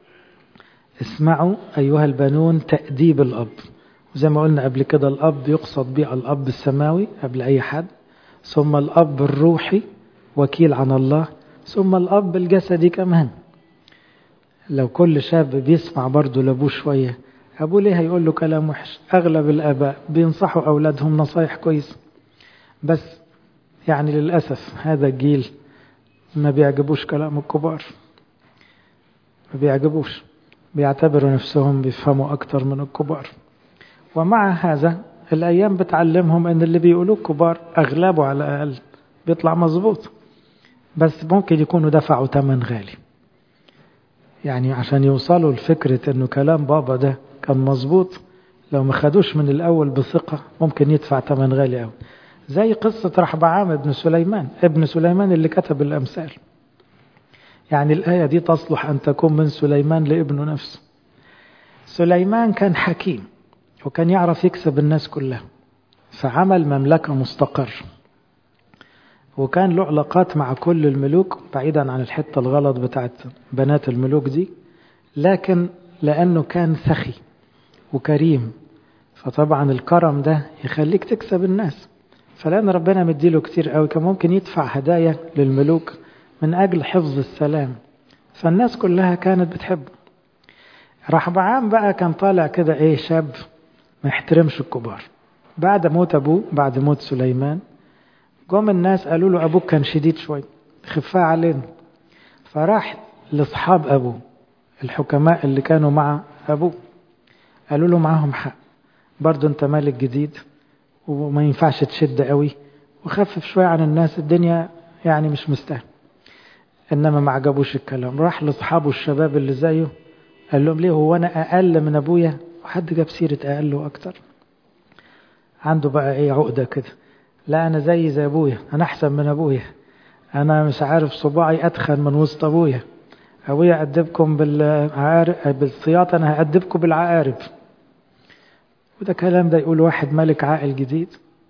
اسمعوا أيها البنون تأديب الأب زي ما قلنا قبل كده الأب يقصد به الأب السماوي قبل أي حد ثم الأب الروحي وكيل عن الله ثم الأب الجسدي كمان لو كل شاب بيسمع برضه لأبوه شوية أبوه ليه هيقول له كلام وحش أغلب الآباء بينصحوا أولادهم نصايح كويس بس يعني للأسف هذا الجيل ما بيعجبوش كلام الكبار ما بيعجبوش بيعتبروا نفسهم بيفهموا أكتر من الكبار ومع هذا الأيام بتعلمهم أن اللي بيقولوه الكبار أغلبه على الأقل بيطلع مظبوط بس ممكن يكونوا دفعوا ثمن غالي يعني عشان يوصلوا لفكرة أنه كلام بابا ده كان مظبوط لو ما خدوش من الأول بثقة ممكن يدفع ثمن غالي أوي زي قصة رحبعام ابن سليمان ابن سليمان اللي كتب الأمثال يعني الآية دي تصلح أن تكون من سليمان لابنه نفسه سليمان كان حكيم وكان يعرف يكسب الناس كلها فعمل مملكة مستقر وكان له علاقات مع كل الملوك بعيدا عن الحتة الغلط بتاعت بنات الملوك دي لكن لأنه كان سخي وكريم فطبعا الكرم ده يخليك تكسب الناس فلأن ربنا مديله كتير قوي كان ممكن يدفع هدايا للملوك من أجل حفظ السلام فالناس كلها كانت بتحبه رحبعام بقى كان طالع كده ايه شاب ما يحترمش الكبار بعد موت أبوه بعد موت سليمان جم الناس قالوا له أبوك كان شديد شوي خفاه علينا فراح لأصحاب أبوه الحكماء اللي كانوا مع أبوه قالوا له معاهم حق برضه أنت مالك جديد وما ينفعش تشد قوي وخفف شوية عن الناس الدنيا يعني مش مستاهل إنما ما عجبوش الكلام راح لأصحابه الشباب اللي زيه قال لهم ليه هو أنا أقل من أبويا وحد جاب سيرة أقل وأكتر عنده بقى إيه عقدة كده لا أنا زي زي أبويا أنا أحسن من أبويا أنا مش عارف صباعي أتخن من وسط أبويا أبويا أدبكم بالعارب بالسياط أنا هأدبكم بالعقارب وده كلام ده يقول واحد ملك عاقل جديد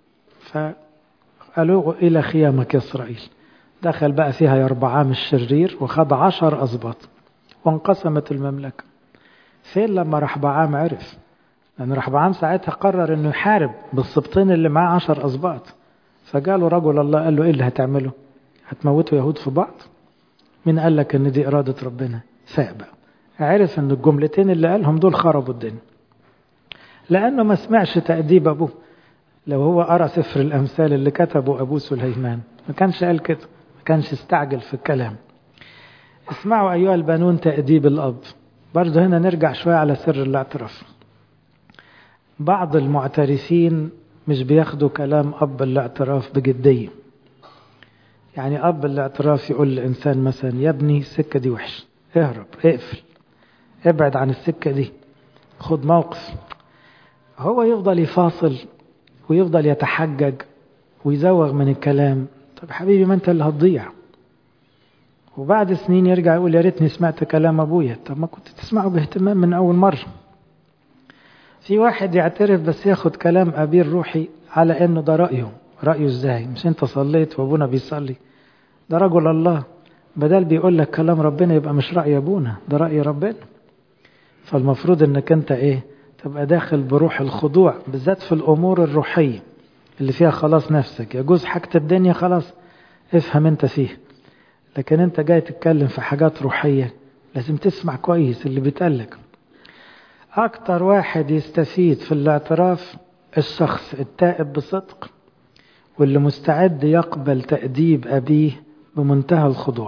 فقالوا إلى خيامك يا إسرائيل دخل بقى فيها يربعام الشرير وخد عشر أسباط وانقسمت المملكة فين لما رحبعام عرف لأن رحبعام ساعتها قرر أنه يحارب بالسبطين اللي معاه عشر أسباط فقالوا رجل الله قال له إيه اللي هتعمله هتموتوا يهود في بعض مين قال لك أن دي إرادة ربنا فاق بقى عرف أن الجملتين اللي قالهم دول خربوا الدنيا لأنه ما سمعش تأديب أبوه لو هو قرأ سفر الأمثال اللي كتبه أبوه سليمان ما كانش قال كده ما كانش استعجل في الكلام اسمعوا أيها البنون تأديب الأب برضه هنا نرجع شوية على سر الاعتراف بعض المعترفين مش بياخدوا كلام أب الاعتراف بجدية يعني أب الاعتراف يقول للإنسان مثلا يا ابني السكة دي وحش اهرب اقفل ابعد عن السكة دي خد موقف هو يفضل يفاصل ويفضل يتحجج ويزوغ من الكلام طب حبيبي ما انت اللي هتضيع وبعد سنين يرجع يقول يا ريتني سمعت كلام ابويا طب ما كنت تسمعه باهتمام من اول مره في واحد يعترف بس ياخد كلام ابيه الروحي على انه ده رايه رايه ازاي مش انت صليت وابونا بيصلي ده رجل الله بدل بيقول لك كلام ربنا يبقى مش راي ابونا ده راي ربنا فالمفروض انك انت ايه تبقى داخل بروح الخضوع بالذات في الامور الروحيه اللي فيها خلاص نفسك يجوز حاجه الدنيا خلاص افهم انت فيه لكن انت جاي تتكلم في حاجات روحيه لازم تسمع كويس اللي بيتقالك أكتر واحد يستفيد في الاعتراف الشخص التائب بصدق واللي مستعد يقبل تأديب أبيه بمنتهى الخضوع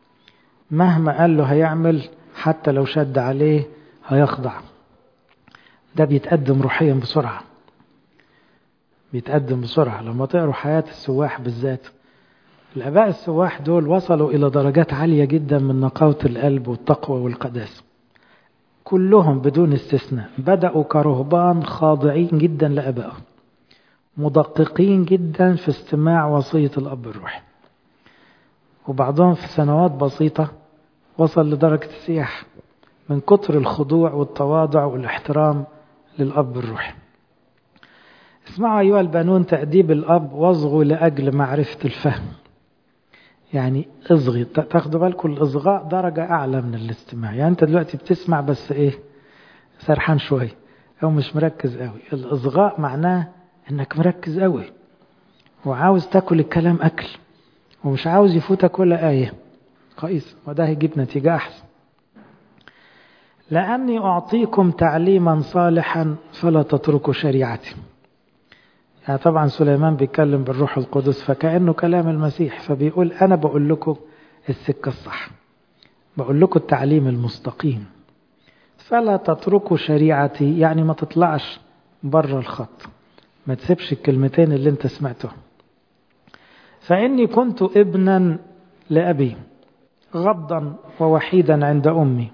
مهما قال له هيعمل حتى لو شد عليه هيخضع ده بيتقدم روحيا بسرعة بيتقدم بسرعة لما تقروا حياة السواح بالذات الآباء السواح دول وصلوا إلى درجات عالية جدا من نقاوة القلب والتقوى والقداسة كلهم بدون استثناء بدأوا كرهبان خاضعين جدا لأبائهم مدققين جدا في استماع وصية الأب الروحي وبعضهم في سنوات بسيطة وصل لدرجة السياحة من كتر الخضوع والتواضع والاحترام للأب الروحي اسمعوا أيها البنون تأديب الأب واصغوا لأجل معرفة الفهم يعني اصغي تاخدوا بالكم الإصغاء درجة أعلى من الاستماع يعني أنت دلوقتي بتسمع بس إيه سرحان شوية أو مش مركز قوي الإصغاء معناه إنك مركز قوي وعاوز تاكل الكلام أكل ومش عاوز يفوتك ولا آية كويس وده هيجيب نتيجة أحسن لأني أعطيكم تعليما صالحا فلا تتركوا شريعتي يعني طبعا سليمان بيتكلم بالروح القدس فكأنه كلام المسيح فبيقول أنا بقول لكم السكة الصح بقول لكم التعليم المستقيم فلا تتركوا شريعتي يعني ما تطلعش بره الخط ما تسيبش الكلمتين اللي انت سمعتهم فإني كنت ابنا لأبي غضا ووحيدا عند أمي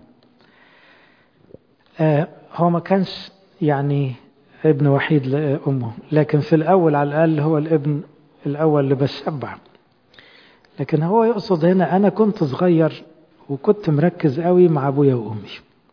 آه هو ما كانش يعني ابن وحيد لأمه لكن في الأول على الأقل هو الابن الأول اللي بشبع لكن هو يقصد هنا أنا كنت صغير وكنت مركز قوي مع أبويا وأمي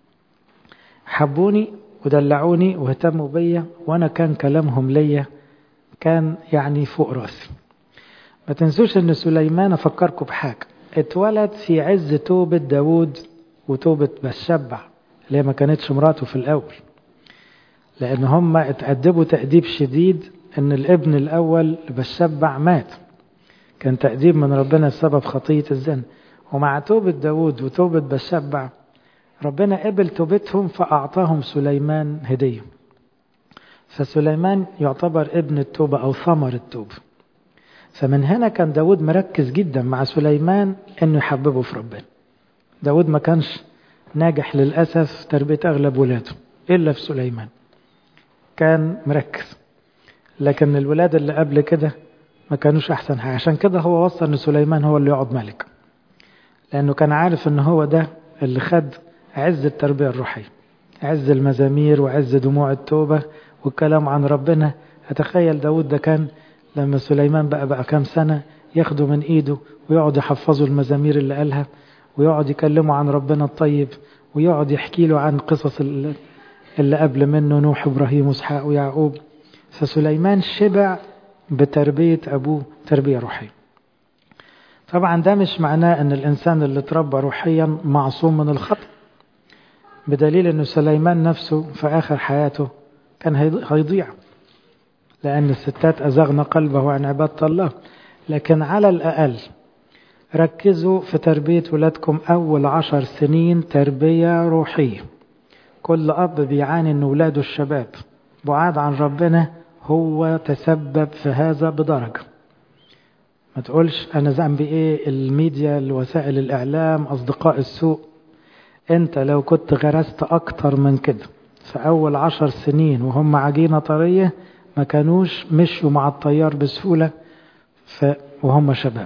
حبوني ودلعوني واهتموا بيا وأنا كان كلامهم ليا كان يعني فوق راسي ما تنسوش ان سليمان افكركم بحاجة اتولد في عز توبة داود وتوبة بشبع اللي هي ما كانتش مراته في الأول لأن هم اتأدبوا تأديب شديد أن الابن الأول بشبع مات كان تأديب من ربنا بسبب خطية الزنا ومع توبة داود وتوبة بشبع ربنا قبل توبتهم فأعطاهم سليمان هدية فسليمان يعتبر ابن التوبة أو ثمر التوبة فمن هنا كان داود مركز جدا مع سليمان أنه يحببه في ربنا داود ما كانش ناجح للأسف تربية أغلب ولاده إلا في سليمان كان مركز لكن الولاد اللي قبل كده ما كانوش أحسن حاجة عشان كده هو وصل أن سليمان هو اللي يقعد ملك لأنه كان عارف أن هو ده اللي خد عز التربية الروحية عز المزامير وعز دموع التوبة والكلام عن ربنا أتخيل داود ده كان لما سليمان بقى بقى كام سنة ياخده من إيده ويقعد يحفظه المزامير اللي قالها ويقعد يكلمه عن ربنا الطيب ويقعد يحكي له عن قصص اللي قبل منه نوح إبراهيم وإسحاق ويعقوب فسليمان شبع بتربية أبوه تربية روحية طبعا ده مش معناه أن الإنسان اللي تربى روحيا معصوم من الخطأ بدليل أن سليمان نفسه في آخر حياته كان هيضيع لأن الستات أزغن قلبه عن عبادة الله لكن على الأقل ركزوا في تربية ولادكم أول عشر سنين تربية روحية كل أب بيعاني أن ولاده الشباب بعاد عن ربنا هو تسبب في هذا بدرجة ما تقولش أنا ذنبي إيه الميديا وسائل الإعلام أصدقاء السوء أنت لو كنت غرست أكتر من كده في أول عشر سنين وهم عجينة طرية ما كانوش مشوا مع الطيار بسهولة ف... وهم شباب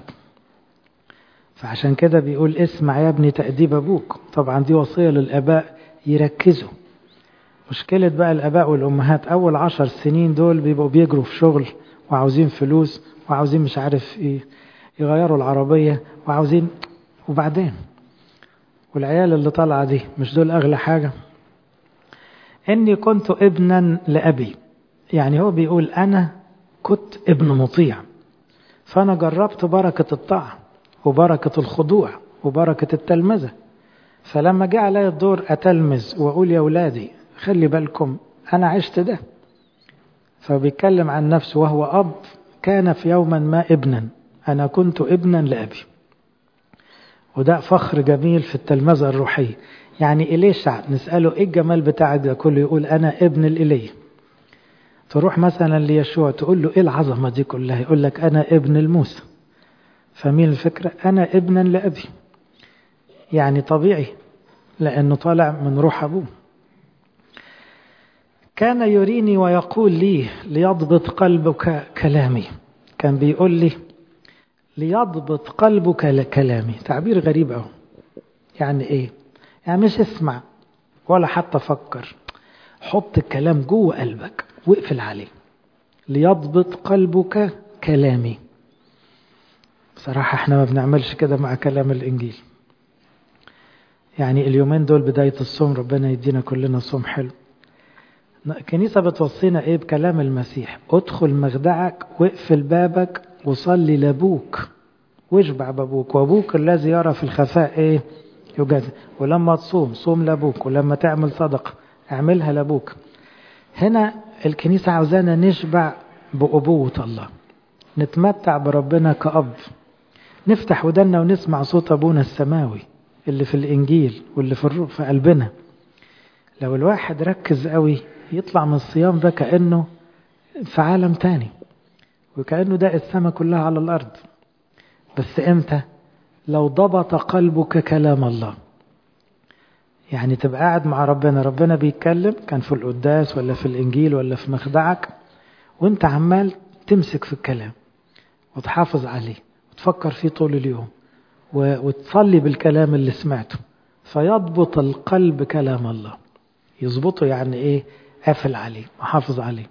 فعشان كده بيقول اسمع يا ابني تأديب أبوك طبعا دي وصية للآباء يركزوا مشكلة بقى الآباء والأمهات أول عشر سنين دول بيبقوا بيجروا في شغل وعاوزين فلوس وعاوزين مش عارف إيه يغيروا العربية وعاوزين وبعدين والعيال اللي طالعة دي مش دول أغلى حاجة إني كنت ابنا لأبي يعني هو بيقول أنا كنت ابن مطيع فأنا جربت بركة الطاعة وبركة الخضوع وبركة التلمذة فلما جاء علي الدور أتلمذ وأقول يا أولادي خلي بالكم أنا عشت ده فبيتكلم عن نفسه وهو أب كان في يوما ما ابنا أنا كنت ابنا لأبي وده فخر جميل في التلمذة الروحية يعني إليشع نسأله إيه الجمال بتاعك ده كله يقول أنا ابن الإليه تروح مثلا ليشوع تقول له إيه العظمة دي كلها يقول لك أنا ابن الموسى فمين الفكرة أنا ابنا لأبي يعني طبيعي لأنه طالع من روح أبوه كان يريني ويقول لي ليضبط قلبك كلامي كان بيقول لي ليضبط قلبك لكلامي تعبير غريب أهو يعني إيه يعني مش اسمع ولا حتى فكر حط الكلام جوه قلبك واقفل عليه ليضبط قلبك كلامي بصراحة احنا ما بنعملش كده مع كلام الإنجيل يعني اليومين دول بداية الصوم ربنا يدينا كلنا صوم حلو الكنيسة بتوصينا ايه بكلام المسيح ادخل مخدعك واقفل بابك وصلي لابوك واشبع بابوك وابوك الذي يرى في الخفاء ايه يجازي ولما تصوم صوم لابوك ولما تعمل صدقة اعملها لابوك هنا الكنيسة عاوزانا نشبع بأبوة الله نتمتع بربنا كأب نفتح ودنا ونسمع صوت أبونا السماوي اللي في الإنجيل واللي في الروح في قلبنا لو الواحد ركز قوي يطلع من الصيام ده كأنه في عالم تاني وكأنه ده السماء كلها على الأرض بس إمتى لو ضبط قلبك كلام الله يعني تبقى قاعد مع ربنا ربنا بيتكلم كان في القداس ولا في الإنجيل ولا في مخدعك وانت عمال تمسك في الكلام وتحافظ عليه وتفكر فيه طول اليوم وتصلي بالكلام اللي سمعته فيضبط القلب كلام الله يظبطه يعني ايه قافل عليه محافظ عليه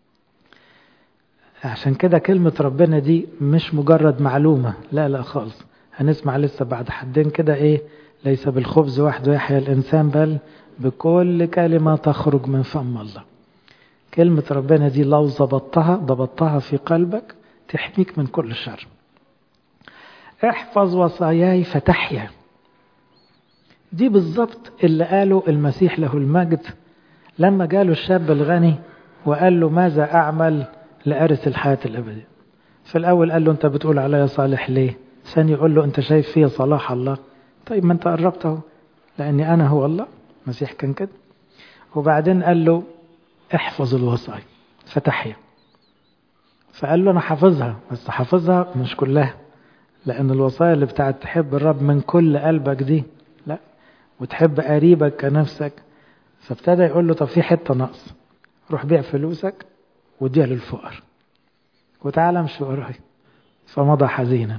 عشان كده كلمة ربنا دي مش مجرد معلومة لا لا خالص هنسمع لسه بعد حدين كده ايه ليس بالخبز وحده يحيا الإنسان بل بكل كلمة تخرج من فم الله كلمة ربنا دي لو ضبطتها ضبطتها في قلبك تحميك من كل شر احفظ وصاياي فتحيا دي بالظبط اللي قاله المسيح له المجد لما جاله الشاب الغني وقال له ماذا أعمل لأرث الحياة الأبدية في الأول قال له أنت بتقول عليا صالح ليه ثاني يقول له أنت شايف فيا صلاح الله طيب ما أنت قربت اهو لأني أنا هو الله المسيح كان كده وبعدين قال له احفظ الوصايا فتحيا فقال له أنا حافظها بس حافظها مش كلها لأن الوصايا اللي بتاعت تحب الرب من كل قلبك دي لا وتحب قريبك كنفسك فابتدى يقول له طب في حتة نقص روح بيع فلوسك واديها للفقر وتعالى امشي وراي فمضى حزينا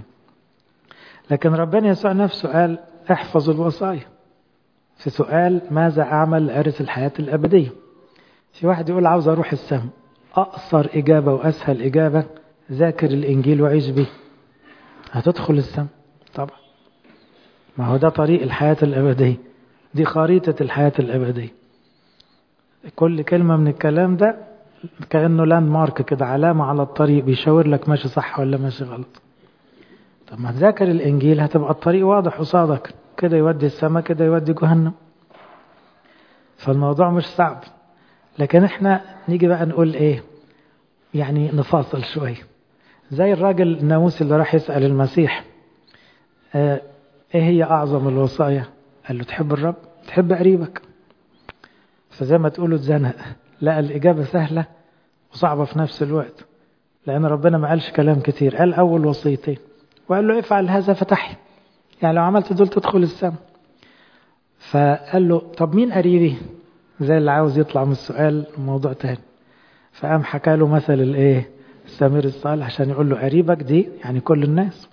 لكن ربنا يسوع نفسه قال احفظ الوصايا في سؤال ماذا أعمل لأرث الحياة الأبدية في واحد يقول عاوز أروح السماء أقصر إجابة وأسهل إجابة ذاكر الإنجيل وعيش به هتدخل السماء طبعا ما هو ده طريق الحياة الأبدية دي خريطة الحياة الأبدية كل كلمة من الكلام ده كأنه لاند مارك كده علامة على الطريق بيشاور لك ماشي صح ولا ماشي غلط طب ما تذاكر الإنجيل هتبقى الطريق واضح قصادك كده يودي السماء كده يودي جهنم فالموضوع مش صعب لكن احنا نيجي بقى نقول ايه يعني نفاصل شوية زي الراجل الناموسي اللي راح يسأل المسيح اه ايه هي اعظم الوصايا قال له تحب الرب تحب قريبك فزي ما تقولوا اتزنق لقى الإجابة سهلة وصعبة في نفس الوقت لأن ربنا ما قالش كلام كتير قال أول وصيتين وقال له افعل هذا فتحي يعني لو عملت دول تدخل السماء فقال له طب مين قريبي زي اللي عاوز يطلع من السؤال موضوع تاني فقام حكى له مثل الايه السمير الصالح عشان يقول له قريبك دي يعني كل الناس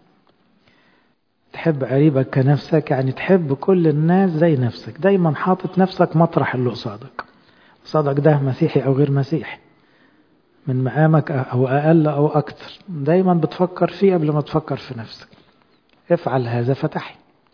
تحب قريبك كنفسك يعني تحب كل الناس زي نفسك دايما حاطط نفسك مطرح اللي قصادك قصادك ده مسيحي او غير مسيحي من مقامك او اقل او اكتر دايما بتفكر فيه قبل ما تفكر في نفسك افعل هذا فتحي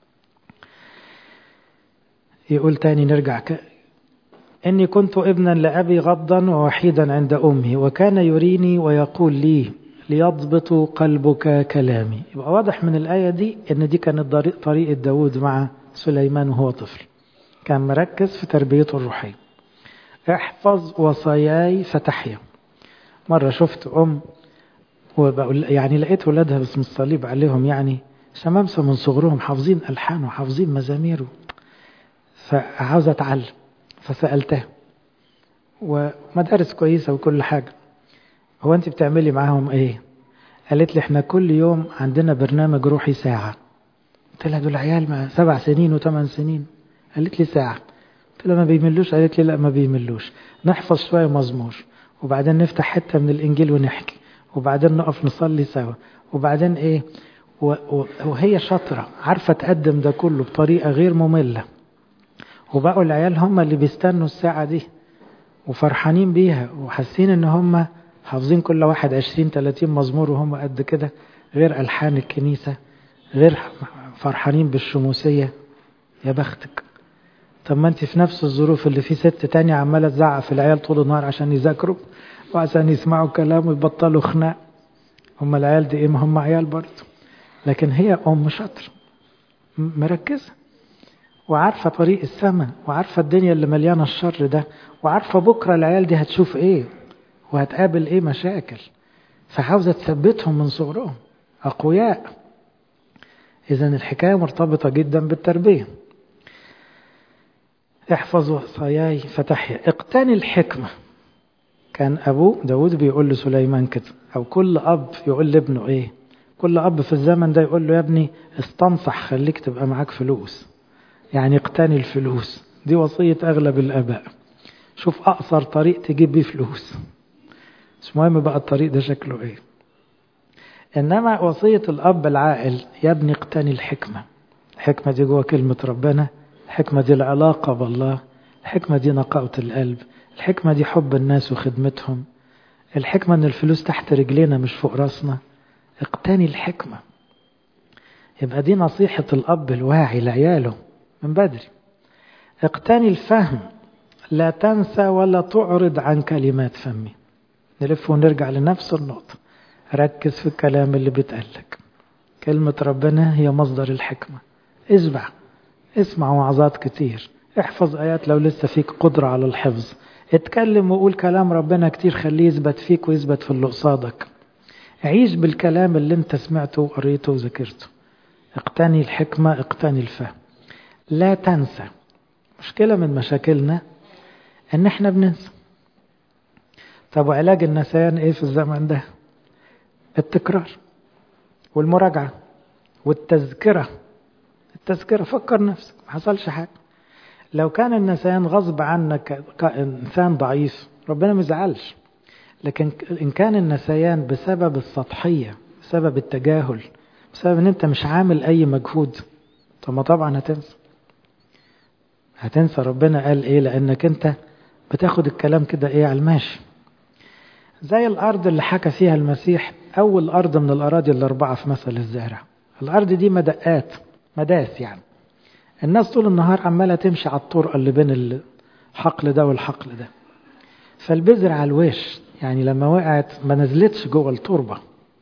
يقول تاني نرجع ك... إني كنت ابنا لأبي غضا ووحيدا عند أمي وكان يريني ويقول لي ليضبط قلبك كلامي يبقى واضح من الآية دي إن دي كانت طريقة داود مع سليمان وهو طفل كان مركز في تربيته الروحية احفظ وصاياي فتحيا مرة شفت أم وبقول يعني لقيت ولادها باسم الصليب عليهم يعني شمامسة من صغرهم حافظين ألحان وحافظين مزامير فعاوز أتعلم فسألتها ومدارس كويسة وكل حاجة هو أنت بتعملي معاهم إيه قالت لي إحنا كل يوم عندنا برنامج روحي ساعة قلت لها دول عيال ما سبع سنين وثمان سنين قالت لي ساعة قلت لها ما بيملوش قالت لي لا ما بيملوش نحفظ شوية مزمور وبعدين نفتح حتة من الإنجيل ونحكي وبعدين نقف نصلي سوا وبعدين إيه وهي شاطرة عارفة تقدم ده كله بطريقة غير مملة وبقوا العيال هم اللي بيستنوا الساعة دي وفرحانين بيها وحاسين ان هم حافظين كل واحد عشرين تلاتين مزمور وهم قد كده غير ألحان الكنيسة غير فرحانين بالشموسية يا بختك طب ما انت في نفس الظروف اللي في ست تانية عمالة تزعق في العيال طول النهار عشان يذاكروا وعشان يسمعوا كلام ويبطلوا خناق هم العيال دي ايه ما هم عيال برضه لكن هي ام شاطره مركزه وعارفه طريق السماء وعارفه الدنيا اللي مليانه الشر ده وعارفه بكره العيال دي هتشوف ايه وهتقابل ايه مشاكل فعاوزه تثبتهم من صغرهم اقوياء اذا الحكايه مرتبطه جدا بالتربيه احفظ وصاياي فتحيا اقتني الحكمه كان ابوه داود بيقول لسليمان كده او كل اب يقول لابنه ايه كل اب في الزمن ده يقول له يا ابني استنصح خليك تبقى معاك فلوس يعني اقتني الفلوس دي وصية اغلب الاباء شوف اقصر طريق تجيب بيه فلوس مش مهم بقى الطريق ده شكله ايه انما وصية الاب العاقل يا ابني اقتني الحكمة الحكمة دي جوه كلمة ربنا الحكمة دي العلاقة بالله الحكمة دي نقاوة القلب الحكمة دي حب الناس وخدمتهم الحكمة ان الفلوس تحت رجلينا مش فوق راسنا اقتني الحكمة يبقى دي نصيحة الأب الواعي لعياله من بدري اقتني الفهم لا تنسى ولا تعرض عن كلمات فمي نلف ونرجع لنفس النقطة ركز في الكلام اللي بيتقالك كلمة ربنا هي مصدر الحكمة اسمع اسمع وعظات كتير احفظ آيات لو لسه فيك قدرة على الحفظ اتكلم وقول كلام ربنا كتير خليه يثبت فيك ويثبت في اللي قصادك عيش بالكلام اللي انت سمعته وقريته وذاكرته اقتني الحكمة اقتني الفهم لا تنسى مشكلة من مشاكلنا ان احنا بننسى طب وعلاج النسيان ايه في الزمن ده التكرار والمراجعة والتذكرة التذكرة فكر نفسك ما حصلش حاجة لو كان النسيان غصب عنك كإنسان ضعيف ربنا ما يزعلش لكن إن كان النسيان بسبب السطحية بسبب التجاهل بسبب ان انت مش عامل اي مجهود طب ما طبعا هتنسى هتنسى ربنا قال ايه لانك انت بتاخد الكلام كده ايه على الماشي زي الارض اللي حكى فيها المسيح اول ارض من الاراضي الاربعه في مثل الزارع الارض دي مدقات مداس يعني الناس طول النهار عماله تمشي على الطرقه اللي بين الحقل ده والحقل ده فالبذر على الوش يعني لما وقعت ما نزلتش جوه التربه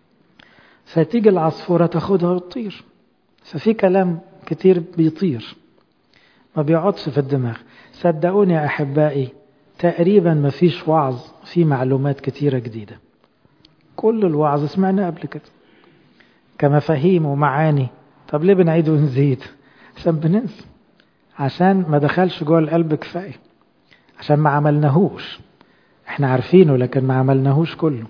فتيجي العصفورة تاخدها وتطير ففي كلام كتير بيطير ما بيقعدش في الدماغ صدقوني يا أحبائي تقريبا ما فيش وعظ فيه معلومات كتيرة جديدة كل الوعظ سمعنا قبل كده كمفاهيم ومعاني طب ليه بنعيد ونزيد عشان بننسى عشان ما دخلش جوه القلب كفاية عشان ما عملناهوش احنا عارفينه لكن ما عملناهوش كله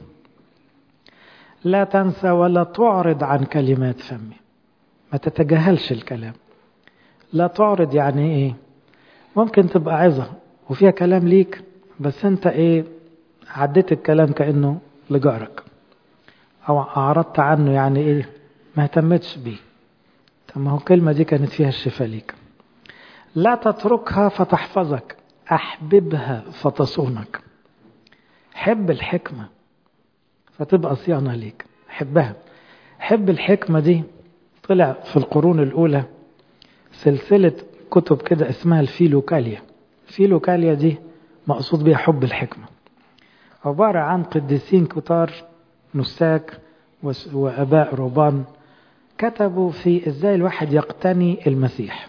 لا تنسى ولا تعرض عن كلمات فمي ما تتجاهلش الكلام لا تعرض يعني ايه ممكن تبقى عظة وفيها كلام ليك بس انت ايه عديت الكلام كأنه لجارك او اعرضت عنه يعني ايه ما اهتمتش بيه طب ما هو الكلمة دي كانت فيها الشفاء ليك لا تتركها فتحفظك احببها فتصونك حب الحكمه فتبقى صيانة ليك حبها حب الحكمة دي طلع في القرون الأولى سلسلة كتب كده اسمها الفيلوكاليا الفيلوكاليا دي مقصود بها حب الحكمة عبارة عن قديسين كتار نساك وأباء رهبان كتبوا في ازاي الواحد يقتني المسيح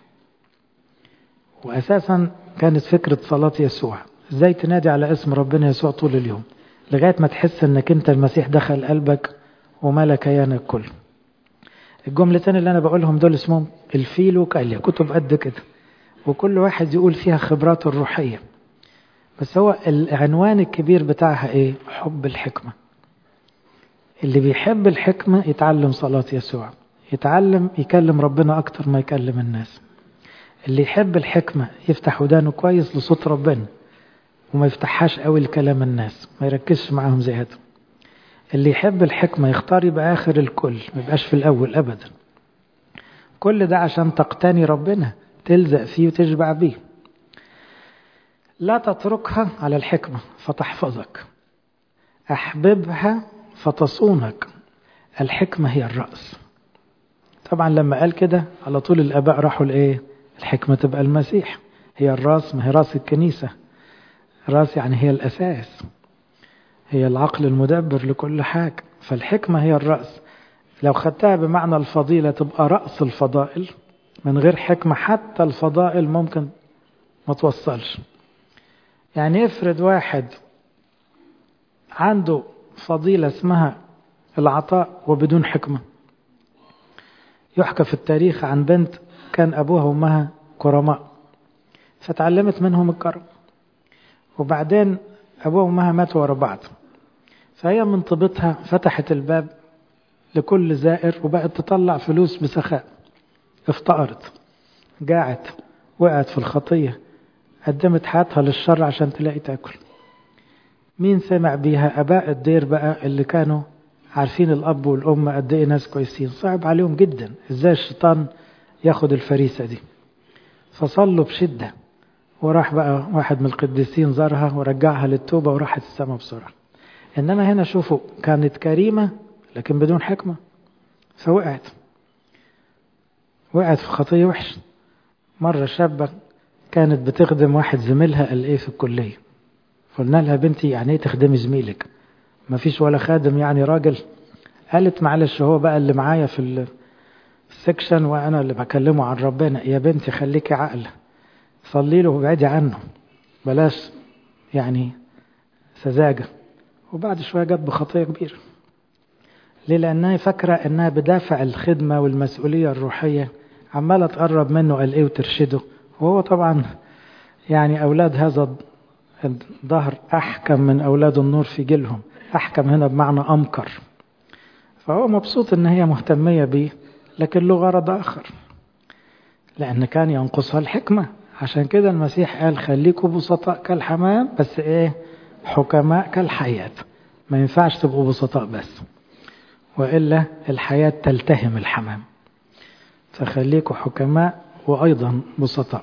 وأساسا كانت فكرة صلاة يسوع ازاي تنادي على اسم ربنا يسوع طول اليوم لغاية ما تحس انك انت المسيح دخل قلبك وملك كيانك كله الجملتين اللي انا بقولهم دول اسمهم الفيلو كاليا كتب قد كده وكل واحد يقول فيها خبراته الروحية بس هو العنوان الكبير بتاعها ايه حب الحكمة اللي بيحب الحكمة يتعلم صلاة يسوع يتعلم يكلم ربنا اكتر ما يكلم الناس اللي يحب الحكمة يفتح ودانه كويس لصوت ربنا وما يفتحهاش قوي لكلام الناس ما يركزش معاهم زيادة اللي يحب الحكمة يختار يبقى آخر الكل ما يبقاش في الأول أبدا كل ده عشان تقتني ربنا تلزق فيه وتشبع بيه لا تتركها على الحكمة فتحفظك أحببها فتصونك الحكمة هي الرأس طبعا لما قال كده على طول الآباء راحوا لإيه الحكمة تبقى المسيح هي الراس ما هي راس الكنيسة راس يعني هي الأساس هي العقل المدبر لكل حاجة فالحكمة هي الرأس لو خدتها بمعنى الفضيلة تبقى رأس الفضائل من غير حكمة حتى الفضائل ممكن ما توصلش يعني افرض واحد عنده فضيلة اسمها العطاء وبدون حكمة يحكى في التاريخ عن بنت كان أبوها وأمها كرماء فتعلمت منهم الكرم وبعدين أبوها وأمها ماتوا ورا بعض فهي من طيبتها فتحت الباب لكل زائر وبقت تطلع فلوس بسخاء افتقرت جاعت وقعت في الخطية قدمت حياتها للشر عشان تلاقي تاكل مين سمع بيها اباء الدير بقى اللي كانوا عارفين الاب والام قد ايه ناس كويسين صعب عليهم جدا ازاي الشيطان ياخد الفريسه دي فصلوا بشده وراح بقى واحد من القديسين زارها ورجعها للتوبه وراحت السماء بسرعه انما هنا شوفوا كانت كريمه لكن بدون حكمه فوقعت وقعت في خطيه وحشه مره شابه كانت بتخدم واحد زميلها قال ايه في الكليه قلنا لها بنتي يعني ايه تخدمي زميلك ما فيش ولا خادم يعني راجل قالت معلش هو بقى اللي معايا في السكشن وانا اللي بكلمه عن ربنا يا بنتي خليكي عقل صلي له وابعدي عنه بلاش يعني سذاجة وبعد شوية جت بخطية كبيرة ليه لأنها فاكرة أنها بدافع الخدمة والمسؤولية الروحية عمالة تقرب منه قال إيه وترشده وهو طبعا يعني أولاد هذا الظهر أحكم من أولاد النور في جيلهم أحكم هنا بمعنى أمكر فهو مبسوط إن هي مهتمية بيه لكن له غرض آخر لأن كان ينقصها الحكمة عشان كده المسيح قال خليكوا بسطاء كالحمام بس إيه حكماء كالحياة ما ينفعش تبقوا بسطاء بس وإلا الحياة تلتهم الحمام فخليكوا حكماء وأيضا بسطاء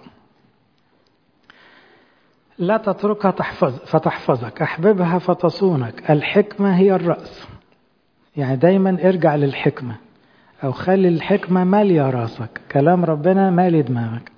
لا تتركها تحفظ فتحفظك أحببها فتصونك الحكمة هي الرأس يعني دايما ارجع للحكمة أو خلي الحكمة مالية راسك كلام ربنا مالي دماغك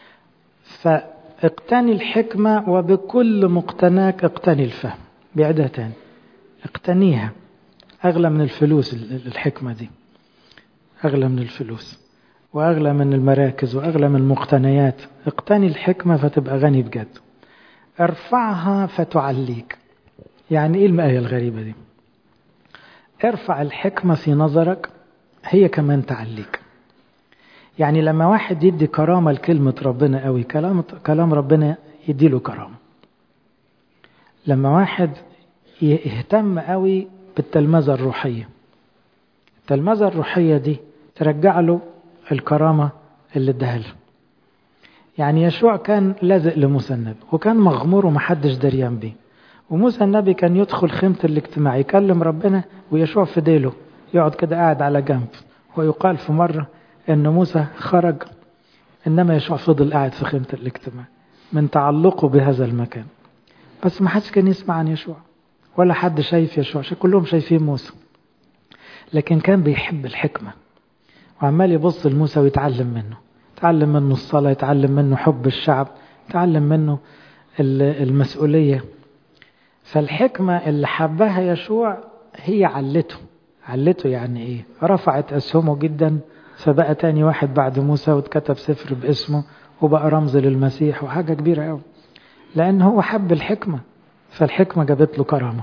فاقتني الحكمة وبكل مقتناك اقتني الفهم بعدها تاني اقتنيها أغلى من الفلوس الحكمة دي أغلى من الفلوس وأغلى من المراكز وأغلى من المقتنيات اقتني الحكمة فتبقى غني بجد ارفعها فتعليك يعني ايه الآية الغريبة دي ارفع الحكمة في نظرك هي كمان تعليك يعني لما واحد يدي كرامة لكلمة ربنا قوي كلام كلام ربنا يديله كرامة لما واحد يهتم قوي بالتلمذة الروحية التلمذة الروحية دي ترجع له الكرامة اللي اداها له يعني يشوع كان لازق لموسى النبي وكان مغمور ومحدش دريان بيه وموسى النبي كان يدخل خيمة الاجتماع يكلم ربنا ويشوع في ديله يقعد كده قاعد على جنب ويقال في مرة ان موسى خرج انما يشوع فضل قاعد في خيمة الاجتماع من تعلقه بهذا المكان بس ما حدش كان يسمع عن يشوع ولا حد شايف يشوع كلهم شايفين موسى لكن كان بيحب الحكمة وعمال يبص لموسى ويتعلم منه يتعلم منه الصلاة يتعلم منه حب الشعب يتعلم منه المسؤولية فالحكمة اللي حبها يشوع هي علته علته يعني ايه رفعت أسهمه جدا فبقى تاني واحد بعد موسى واتكتب سفر باسمه وبقى رمز للمسيح وحاجة كبيرة قوي لأن هو حب الحكمة فالحكمة جابت له كرامة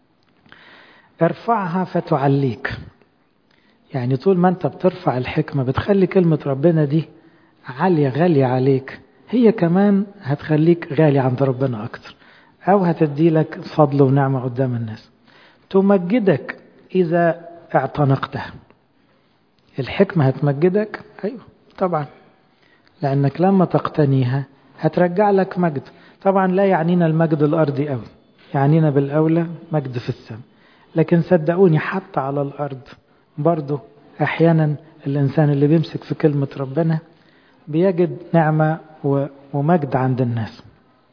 ارفعها فتعليك يعني طول ما انت بترفع الحكمة بتخلي كلمة ربنا دي عالية غالية عليك هي كمان هتخليك غالي عند ربنا أكتر أو هتدي لك فضل ونعمة قدام الناس تمجدك إذا اعتنقتها الحكمة هتمجدك أيوه طبعا لأنك لما تقتنيها هترجع لك مجد طبعا لا يعنينا المجد الأرضي أوي يعنينا بالأولى مجد في السماء لكن صدقوني حتى على الأرض برضه أحيانا الإنسان اللي بيمسك في كلمة ربنا بيجد نعمة ومجد عند الناس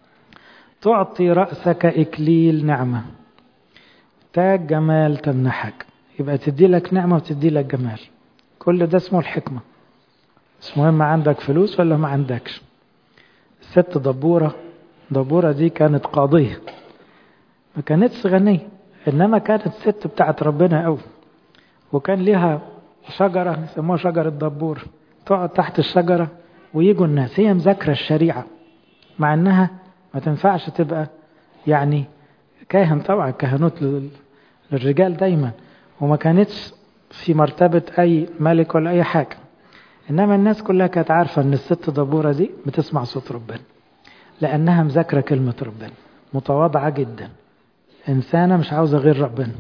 تعطي رأسك إكليل نعمة تاج جمال تمنحك يبقى تدي لك نعمة وتدي لك جمال كل ده اسمه الحكمة مش مهم عندك فلوس ولا ما عندكش الست دبورة دبورة دي كانت قاضية ما كانتش غنية إنما كانت ست بتاعت ربنا قوي وكان ليها شجرة يسموها شجرة دبور تقعد تحت الشجرة ويجوا الناس هي مذاكرة الشريعة مع إنها ما تنفعش تبقى يعني كاهن طبعا كهنوت للرجال دايما وما كانتش في مرتبة أي ملك ولا أي حاجة إنما الناس كلها كانت عارفة إن الست دبورة دي بتسمع صوت ربنا لأنها مذاكرة كلمة ربنا متواضعة جدا إنسانة مش عاوزة غير ربنا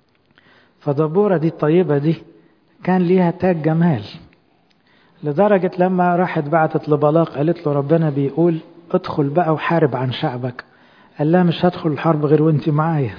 فدبورة دي الطيبة دي كان ليها تاج جمال لدرجة لما راحت بعتت لبلاق قالت له ربنا بيقول ادخل بقى وحارب عن شعبك قال لها مش هدخل الحرب غير وانت معايا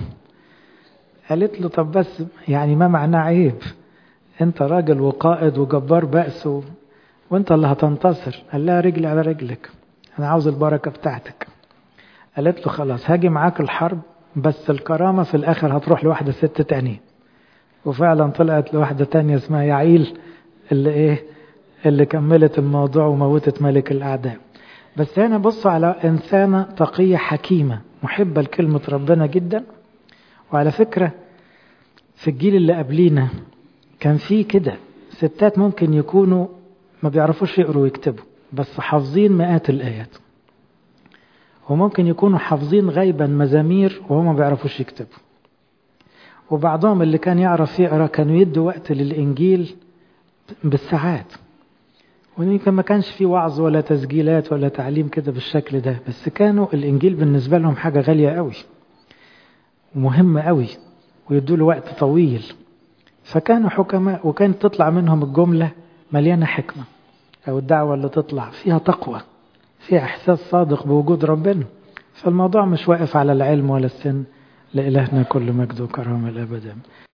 قالت له طب بس يعني ما معناه عيب انت راجل وقائد وجبار بأس و... وانت اللي هتنتصر قال لها رجلي على رجلك انا عاوز البركة بتاعتك قالت له خلاص هاجي معاك الحرب بس الكرامة في الاخر هتروح لواحدة ست تانية وفعلا طلعت لواحدة تانية اسمها يعيل اللي ايه اللي كملت الموضوع وموتت ملك الاعداء بس هنا بصوا على انسانة تقية حكيمة محبة لكلمة ربنا جدا وعلى فكرة في الجيل اللي قبلينا كان في كده ستات ممكن يكونوا ما بيعرفوش يقروا ويكتبوا بس حافظين مئات الآيات وممكن يكونوا حافظين غيبا مزامير وهم ما بيعرفوش يكتبوا وبعضهم اللي كان يعرف يقرا كانوا يدوا وقت للإنجيل بالساعات ويمكن ما كانش في وعظ ولا تسجيلات ولا تعليم كده بالشكل ده بس كانوا الإنجيل بالنسبة لهم حاجة غالية قوي ومهمة قوي ويدوا له وقت طويل فكانوا حكماء وكانت تطلع منهم الجملة مليانة حكمة أو الدعوة اللي تطلع فيها تقوى فيها إحساس صادق بوجود ربنا فالموضوع مش واقف على العلم ولا السن لإلهنا كل مجد وكرامة الأبدا